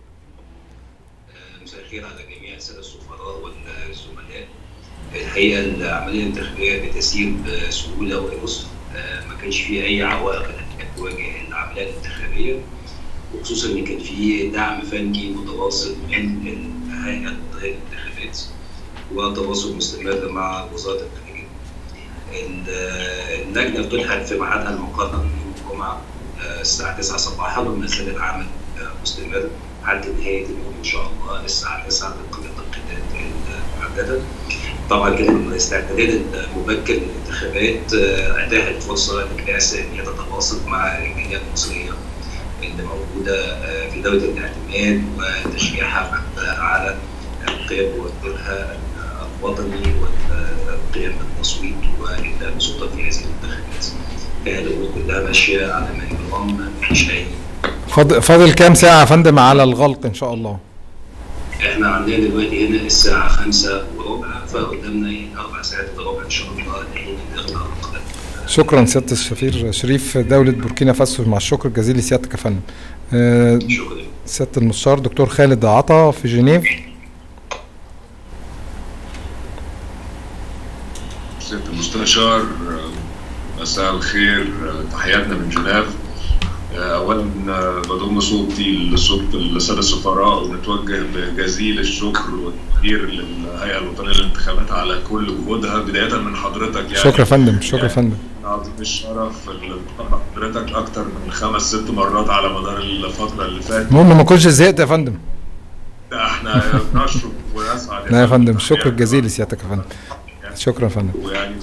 مساء الخير على جميع الساده السفراء والزملاء الحقيقه العمليه الانتخابيه بتسير بسهوله ويسر آه، ما كانش فيه اي عوائق كانت تواجه العمليه الانتخابيه وخصوصا ان كان في دعم فني متواصل من هيئه الانتخابات وتواصل مستمر مع وزاره الخارجيه. ال- اللجنه بتلحق في ميعادها المقرر يوم الجمعه آه، الساعه 9 صباحا وما زال العمل آه، مستمر حتى نهايه اليوم ان شاء الله الساعه 9 طبقا للتوقيتات المحدده. طبعا كان الاستعدادات المبكر للانتخابات آه، اتاحت فرصه للبعثه ان هي تتواصل مع الجاليه المصريه اللي موجوده آه، في دوله الاعتماد وتشجيعها على القيام بواجبها الوطني والقيام بالتصويت والاداء بصوتها في هذه الانتخابات. كانت الامور كلها ماشيه على ما يرام مفيش اي فاضل فاضل كام ساعه يا فندم على الغلق ان شاء الله احنا عندنا دلوقتي هنا الساعه 5 وربع فقدامنا يعني اربع ساعات الا ربع ان شاء الله لحين الاغلاق شكرا سياده السفير شريف دوله بوركينا فاسو مع الشكر الجزيل لسيادتك يا فندم آه، شكرا سياده المستشار دكتور خالد عطا في جنيف سيادة المستشار آه، مساء الخير آه، تحياتنا من جنيف آه، أولا آه، بضم صوتي لصوت السادة السفراء ونتوجه بجزيل الشكر والتقدير للهيئة الوطنية للانتخابات على كل جهودها بداية من حضرتك يعني شكرا يا فندم شكرا يا فندم عظيم الشرف الالتقاء مع حضرتك أكتر من خمس ست مرات على مدار الفترة اللي فاتت المهم ما كنتش زهقت يا فندم ده احنا نشرف ونسعد لا يا فندم الشكر الجزيل لسيادتك يا فندم شكرا يا فندم ويعني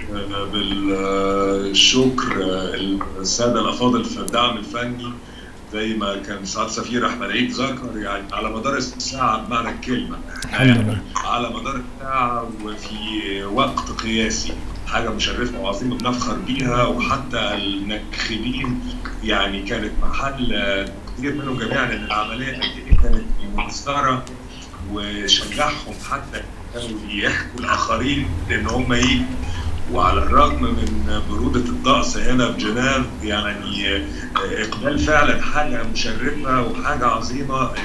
بالشكر الساده الافاضل في الدعم الفني زي ما كان سعاد سفير احمد عيد ذكر يعني على مدار الساعه بمعنى الكلمه الحمد لله. على مدار الساعه وفي وقت قياسي حاجه مشرفه وعظيمه بنفخر بيها وحتى الناخبين يعني كانت محل كتير منهم جميعا ان العمليه قد ايه كانت مؤثره وشجعهم حتى كانوا يحكوا الاخرين ان هم يجوا وعلى الرغم من برودة الطقس هنا في جنيف يعني آه، إقبال فعلا حاجة مشرفة وحاجة عظيمة آه،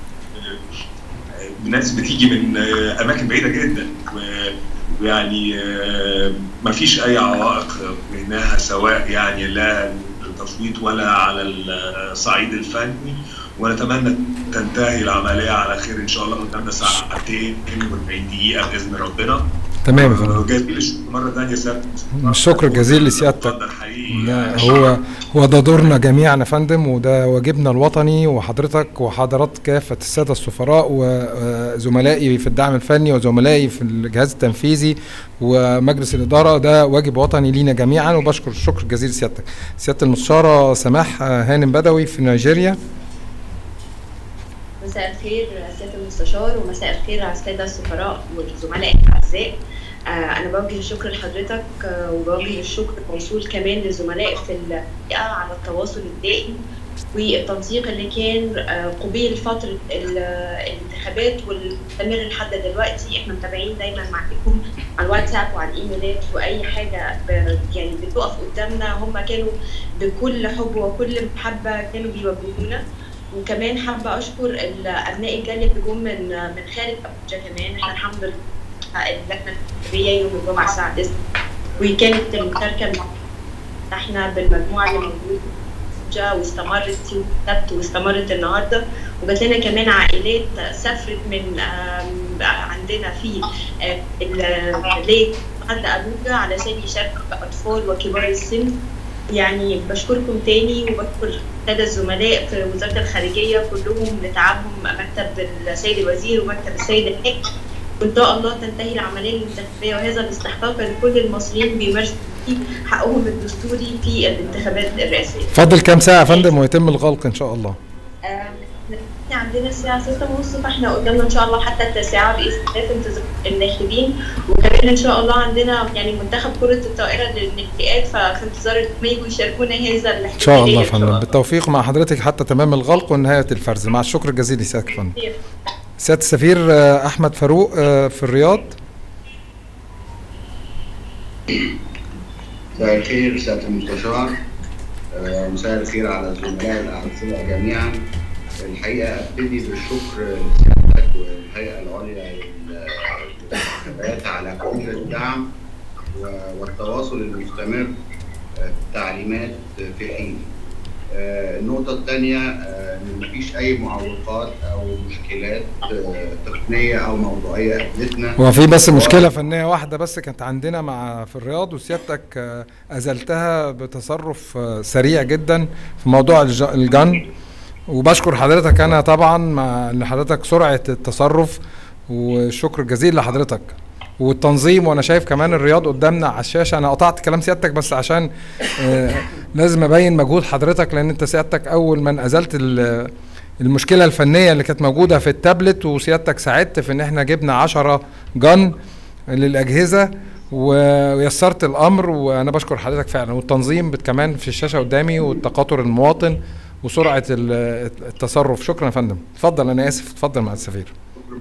آه، ناس بتيجي من آه، أماكن بعيدة جدا و- ويعني آه، ما فيش أي عوائق منها سواء يعني لا للتصويت ولا على الصعيد الفني ونتمنى تنتهي العملية على خير إن شاء الله قدامنا ساعتين و40 دقيقة بإذن ربنا تمام يا فندم جزيل الشكر مرة ثانية سيادة الشكر الجزيل لسيادتك. اتفضل حقيقي لا هو هو ده دورنا جميعا يا فندم وده واجبنا الوطني وحضرتك وحضرات كافة السادة السفراء وزملائي في الدعم الفني وزملائي في الجهاز التنفيذي ومجلس الإدارة ده واجب وطني لينا جميعا وبشكر الشكر الجزيل لسيادتك سيادة المستشارة سماح هانم بدوي في نيجيريا مساء الخير سيادة المستشار ومساء الخير على السادة السفراء والزملاء الأعزاء آه، أنا بوجه الشكر لحضرتك آه، وبوجه الشكر موصول كمان للزملاء في الهيئة على التواصل الدائم والتنسيق اللي كان آه، قبيل فترة ال- الانتخابات والمستمر لحد دلوقتي احنا متابعين دايما معاكم على الواتساب وعلى الايميلات واي حاجه ب- يعني بتقف قدامنا هم كانوا بكل حب وكل محبه كانوا بيوجهونا وكمان حابه اشكر ال- ابناء الجاليه اللي جم من من خارج ابوجا كمان احنا الحمد لله اللجنه الانتخابيه يوم الجمعه الساعه 9 وكانت المشاركه المع- احنا بالمجموعه اللي موجوده في أبوجا واستمرت يوم السبت واستمرت النهارده وجات لنا كمان عائلات سافرت من آم، عندنا في آه، ال- ليك عند ابوجا علشان يشاركوا اطفال وكبار السن يعني بشكركم تاني وبشكر الساده الزملاء في وزاره الخارجيه كلهم لتعبهم مكتب السيد الوزير ومكتب السيد الحاج وان شاء الله تنتهي العمليه الانتخابيه وهذا الاستحقاق لكل المصريين بيمارسوا فيه حقهم الدستوري في الانتخابات الرئاسيه. فاضل كام ساعة يا فندم ويتم الغلق إن شاء الله آم، احنا عندنا الساعة ستة ونص فاحنا قدامنا ان شاء الله حتى التاسعة بإذن الله في انتظار الناخبين وكمان ان شاء الله عندنا يعني منتخب كرة الطائرة للناشئات ففي انتظار إنهم يجوا يشاركونا هذا إن شاء الله يا إن فندم بالتوفيق مع حضرتك حتى تمام الغلق ونهاية الفرز مع الشكر الجزيل لسيادتك يا فندم سيادة السفير آه، أحمد فاروق آه، في الرياض مساء الخير سيادة المستشار آه، مساء الخير على الزملاء الأعزاء جميعا الحقيقة أبتدي بالشكر لسيادتك والهيئة العليا للانتخابات على كل الدعم و- والتواصل المستمر آه، في التعليمات في حين آه، النقطة الثانية آه، إن مفيش أي معوقات أو مشكلات آه، تقنية أو موضوعية قابلتنا هو في بس مشكلة فنية واحدة بس كانت عندنا مع في الرياض وسيادتك آه، أزلتها بتصرف آه، سريع جدا في موضوع الج- الجن وبشكر حضرتك أنا طبعا مع إن حضرتك سرعة التصرف وشكر جزيل لحضرتك والتنظيم وانا شايف كمان الرياض قدامنا على الشاشه انا قطعت كلام سيادتك بس عشان آه، لازم ابين مجهود حضرتك لان انت سيادتك اول من ازلت ال- المشكله الفنيه اللي كانت موجوده في التابلت وسيادتك ساعدت في ان احنا جبنا 10 جن للاجهزه و- ويسرت الامر وانا بشكر حضرتك فعلا والتنظيم بت- كمان في الشاشه قدامي والتقاطر المواطن وسرعه ال- التصرف شكرا يا فندم اتفضل انا اسف اتفضل مع السفير شكر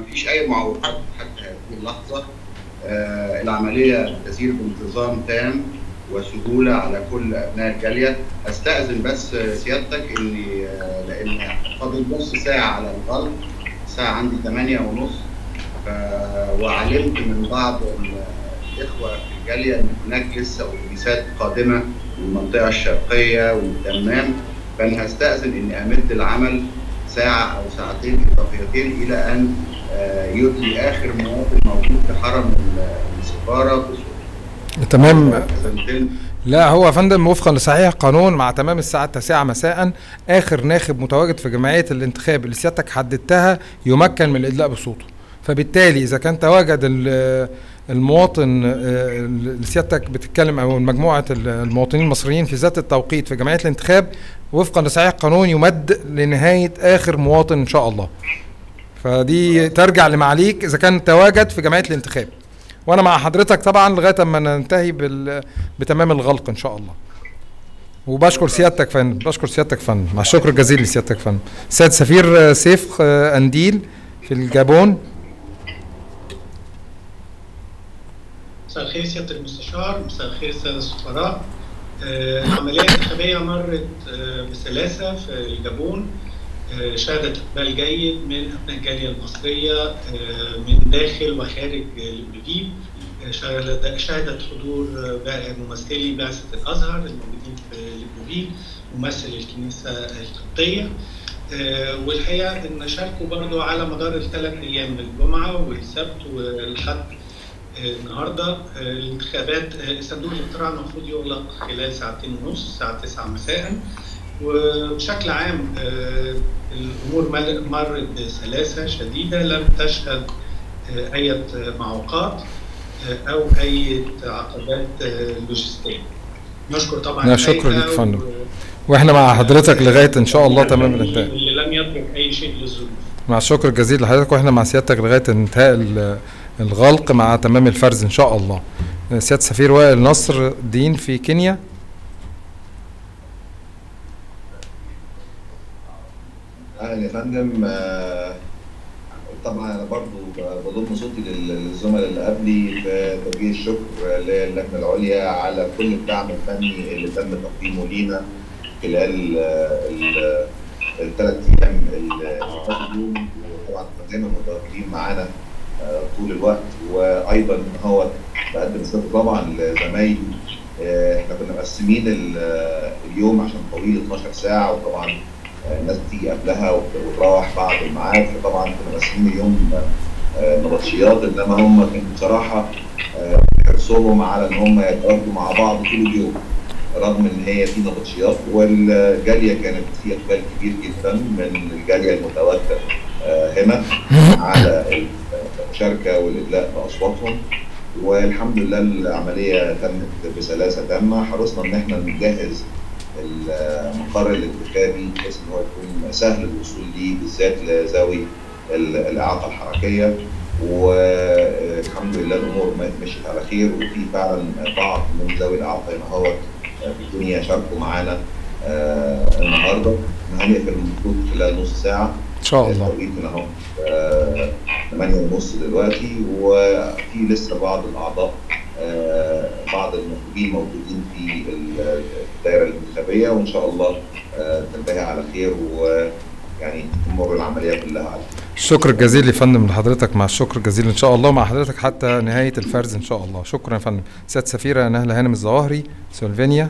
مفيش اي معوقات حتى هذه اللحظه آه، العمليه تسير بانتظام تام وسهوله على كل ابناء الجاليه استاذن بس سيادتك اني آه، لان فاضل نص ساعه على الغلق الساعه عندي 8 ونص ف- وعلمت من بعض الاخوه في الجاليه ان هناك لسه اتوبيسات قادمه من المنطقه الشرقيه والدمام فانا هستاذن اني امد العمل ساعه او ساعتين اضافيتين الى ان آه، يدلي اخر مواطن موجود في حرم ال- السفاره في تمام خزنتين لا هو يا فندم وفقا لصحيح قانون مع تمام الساعة التاسعة مساء آخر ناخب متواجد في جمعية الانتخاب اللي سيادتك حددتها يمكن من الإدلاء بصوته فبالتالي إذا كان تواجد ال- المواطن آه، اللي سيادتك بتتكلم أو مجموعة ال- المواطنين المصريين في ذات التوقيت في جمعية الانتخاب وفقا لصحيح قانون يمد لنهاية آخر مواطن إن شاء الله فدي ترجع لمعاليك إذا كان تواجد في جمعية الانتخاب وانا مع حضرتك طبعا لغايه اما ننتهي بال... بتمام الغلق ان شاء الله وبشكر سيادتك فندم بشكر سيادتك فندم مع الشكر الجزيل لسيادتك فندم سيد سفير آه، سيف آه، انديل في الجابون مساء الخير سيادة المستشار مساء الخير السادة السفراء آه، العملية الانتخابية مرت آه، بسلاسة في الجابون آه، شهدت إقبال جيد من أبناء الجالية المصرية آه، من داخل وخارج ليبريفيل آه، شهدت شهدت حضور آه، بقى- ممثلي بعثة الأزهر الموجودين في ليبريفيل ممثل الكنيسة القبطية آه، والحقيقة إن شاركوا برضو على مدار الثلاث أيام الجمعة والسبت والحد النهارده آه، الانتخابات آه، صندوق الاقتراع المفروض يغلق خلال ساعتين ونص الساعه 9 مساء وبشكل عام آه، الامور مل- مرت بسلاسه شديده لم تشهد آه، اي معوقات آه، او اي عقبات آه، لوجستيه. نشكر طبعا لا، شكرا الهيئة لك فندم. و- واحنا مع حضرتك لغايه ان شاء الله تمام الانتهاء اللي لم يترك اي شيء للظروف. مع الشكر الجزيل لحضرتك واحنا مع سيادتك لغايه انتهاء ال- الغلق مع تمام الفرز ان شاء الله سياده سفير وائل نصر دين في كينيا اهلا يا فندم آه، طبعا انا برضو بضم صوتي لل- للزملاء اللي قبلي في توجيه الشكر للجنه العليا على كل الدعم الفني اللي تم تقديمه لينا خلال الثلاث ايام اللي فاتوا وطبعا كنا دايما متواجدين معانا آه، طول الوقت وايضا ان هو بقدم شكر طبعا لزمايلي آه، احنا كنا مقسمين ال- اليوم عشان طويل 12 ساعه وطبعا الناس بتيجي قبلها وت- وتروح بعد الميعاد فطبعا كنا ماسكين اليوم آه، نبطشيات انما هم كانوا بصراحه آه، حرصهم على ان هم يتواجدوا مع بعض طول اليوم رغم ان هي في نبطشيات والجاليه كانت في اقبال كبير جدا من الجاليه المتواجده آه، هنا على المشاركه والادلاء باصواتهم والحمد لله العمليه تمت بسلاسه تامه حرصنا ان احنا نجهز المقر الانتخابي بحيث ان هو يكون سهل الوصول ليه بالذات لذوي ال- الاعاقه الحركيه والحمد لله الامور م- مشيت على خير وفي فعلا بعض من ذوي الاعاقه هنا هو في الدنيا شاركوا معانا آه، النهارده هنقفل المفروض خلال نص ساعه ان شاء الله التوقيت هنا اهو آه، 8 ونص دلوقتي وفي لسه بعض الاعضاء آه، بعض المطلوبين موجودين في ال- الدائره الانتخابيه وان شاء الله آه، تنتهي على خير ويعني تمر العمليه كلها على خير. الشكر الجزيل يا فندم لحضرتك مع الشكر الجزيل ان شاء الله مع حضرتك حتى نهايه الفرز ان شاء الله شكرا يا فندم سياده سفيره نهله هانم الظواهري سلوفينيا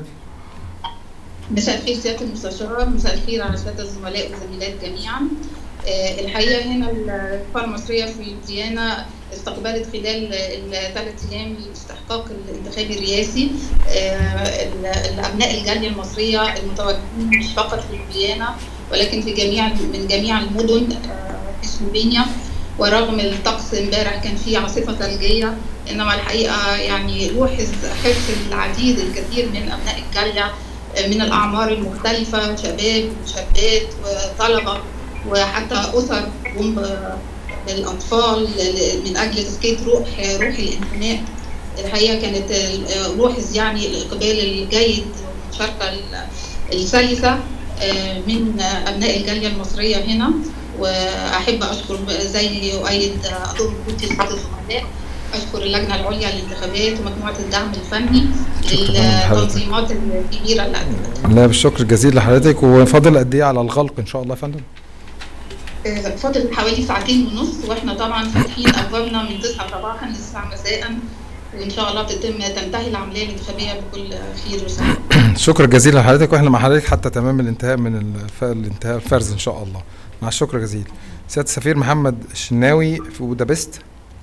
مساء الخير سياده المستشار مساء الخير على الساده الزملاء والزميلات جميعا آه، الحقيقه هنا السفاره المصريه في فيينا استقبلت خلال الثلاث ايام الاستحقاق الانتخابي الرئاسي آه، ال- الابناء الجاليه المصريه المتواجدين مش فقط في فيينا ولكن في جميع من جميع المدن آه، في سلوفينيا ورغم الطقس امبارح كان فيه عاصفه ثلجيه انما الحقيقه يعني لوحظ حرص العديد الكثير من ابناء الجاليه من الاعمار المختلفه شباب وشابات وطلبه وحتى اسر هم بالاطفال ل- من اجل تزكيه روح روح الانتماء الحقيقه كانت ال- لوحظ يعني الاقبال الجيد والمشاركه ال- السلسه آه، من ابناء الجاليه المصريه هنا واحب اشكر زي اؤيد اضم وجود الساده الزملاء اشكر اللجنه العليا للانتخابات ومجموعه الدعم الفني للتنظيمات الكبيره اللي قدمتها لا بالشكر الجزيل لحضرتك وفاضل قد ايه على الغلق ان شاء الله يا فندم فاضل حوالي ساعتين ونص واحنا طبعا فاتحين ابوابنا من 9 صباحا ل 9 مساء وان شاء الله تتم تنتهي العمليه الانتخابيه بكل خير وسلام شكرا جزيلا لحضرتك واحنا مع حضرتك حتى تمام الانتهاء من الف... الانتهاء الفرز ان شاء الله مع الشكر جزيل سياده السفير محمد الشناوي في بودابست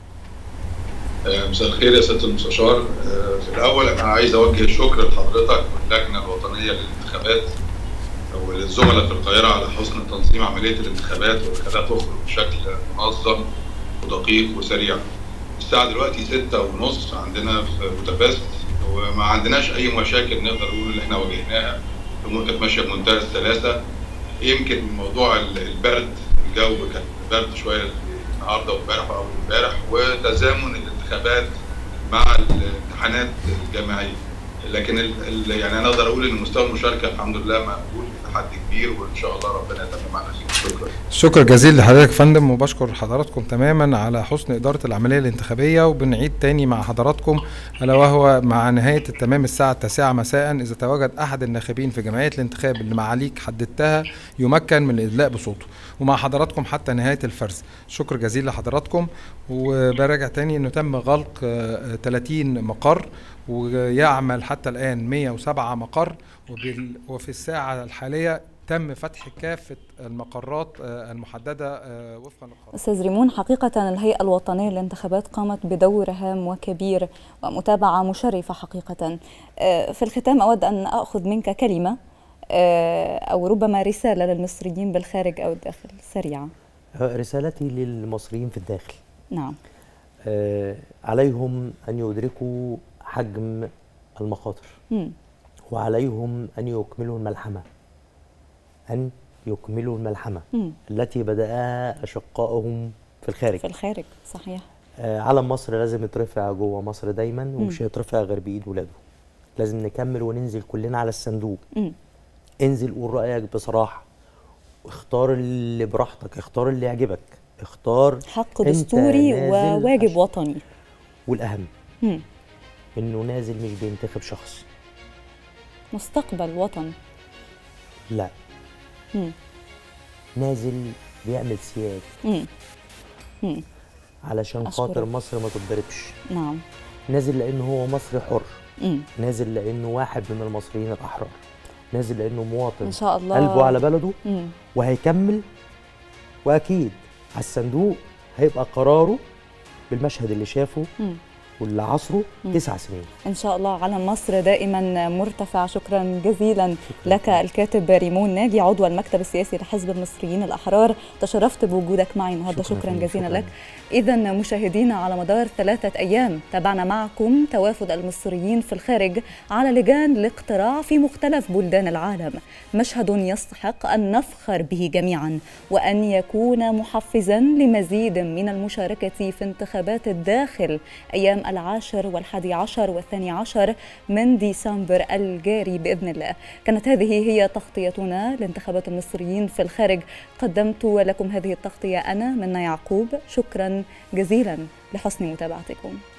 مساء الخير يا سياده المستشار في الاول انا عايز اوجه الشكر لحضرتك واللجنه الوطنيه للانتخابات وللزملاء في القاهره على حسن تنظيم عمليه الانتخابات وخلاها تخرج بشكل منظم ودقيق وسريع. الساعه دلوقتي ستة ونص عندنا في بودابست وما عندناش اي مشاكل نقدر نقول اللي احنا واجهناها الامور كانت ماشيه بمنتهى السلاسه يمكن موضوع البرد الجو كان برد شويه النهارده وامبارح واول امبارح وتزامن الانتخابات مع الامتحانات الجامعيه لكن ال ال يعني انا اقدر اقول ان مستوى المشاركه الحمد لله مقبول لحد كبير وان شاء الله ربنا يتمم معنا خير شكرا شكرا جزيلا لحضرتك يا فندم وبشكر حضراتكم تماما على حسن اداره العمليه الانتخابيه وبنعيد تاني مع حضراتكم الا وهو مع نهايه التمام الساعه التاسعه مساء اذا تواجد احد الناخبين في جمعيه الانتخاب اللي معاليك حددتها يمكن من الادلاء بصوته ومع حضراتكم حتى نهايه الفرز شكر جزيل لحضراتكم وبراجع تاني انه تم غلق 30 مقر ويعمل حتى الان 107 مقر وفي الساعه الحاليه تم فتح كافة المقرات المحددة وفقا للقانون. أستاذ ريمون حقيقة الهيئة الوطنية للانتخابات قامت بدور هام وكبير ومتابعة مشرفة حقيقة. في الختام أود أن أخذ منك كلمة أو ربما رسالة للمصريين بالخارج أو الداخل سريعة. رسالتي للمصريين في الداخل. نعم. عليهم أن يدركوا حجم المخاطر. م. وعليهم أن يكملوا الملحمة. أن يكملوا الملحمة م. التي بدأها أشقائهم في الخارج في الخارج صحيح آه علم مصر لازم يترفع جوه مصر دايما ومش هيترفع غير بإيد ولاده لازم نكمل وننزل كلنا على الصندوق م. انزل قول رأيك بصراحة اختار اللي براحتك اختار اللي يعجبك اختار حق دستوري وواجب وطني والأهم م. إنه نازل مش بينتخب شخص مستقبل وطن لا مم. نازل بيعمل سياج مم. مم. علشان خاطر مصر ما تتضربش نعم نازل لانه هو مصري حر مم. نازل لانه واحد من المصريين الاحرار نازل لانه مواطن ان شاء الله قلبه على بلده مم. وهيكمل واكيد على الصندوق هيبقى قراره بالمشهد اللي شافه مم. واللي عصره تسع سنين ان شاء الله علم مصر دائما مرتفع شكرا جزيلا شكرا. لك الكاتب ريمون ناجي عضو المكتب السياسي لحزب المصريين الاحرار تشرفت بوجودك معي النهارده شكرا, شكرا جزيلا شكرا. لك اذا مشاهدينا على مدار ثلاثه ايام تابعنا معكم توافد المصريين في الخارج على لجان الاقتراع في مختلف بلدان العالم مشهد يستحق ان نفخر به جميعا وان يكون محفزا لمزيد من المشاركه في انتخابات الداخل ايام العاشر والحادي عشر والثاني عشر من ديسمبر الجاري بإذن الله كانت هذه هي تغطيتنا لانتخابات المصريين في الخارج قدمت لكم هذه التغطية أنا منا يعقوب شكرا جزيلا لحسن متابعتكم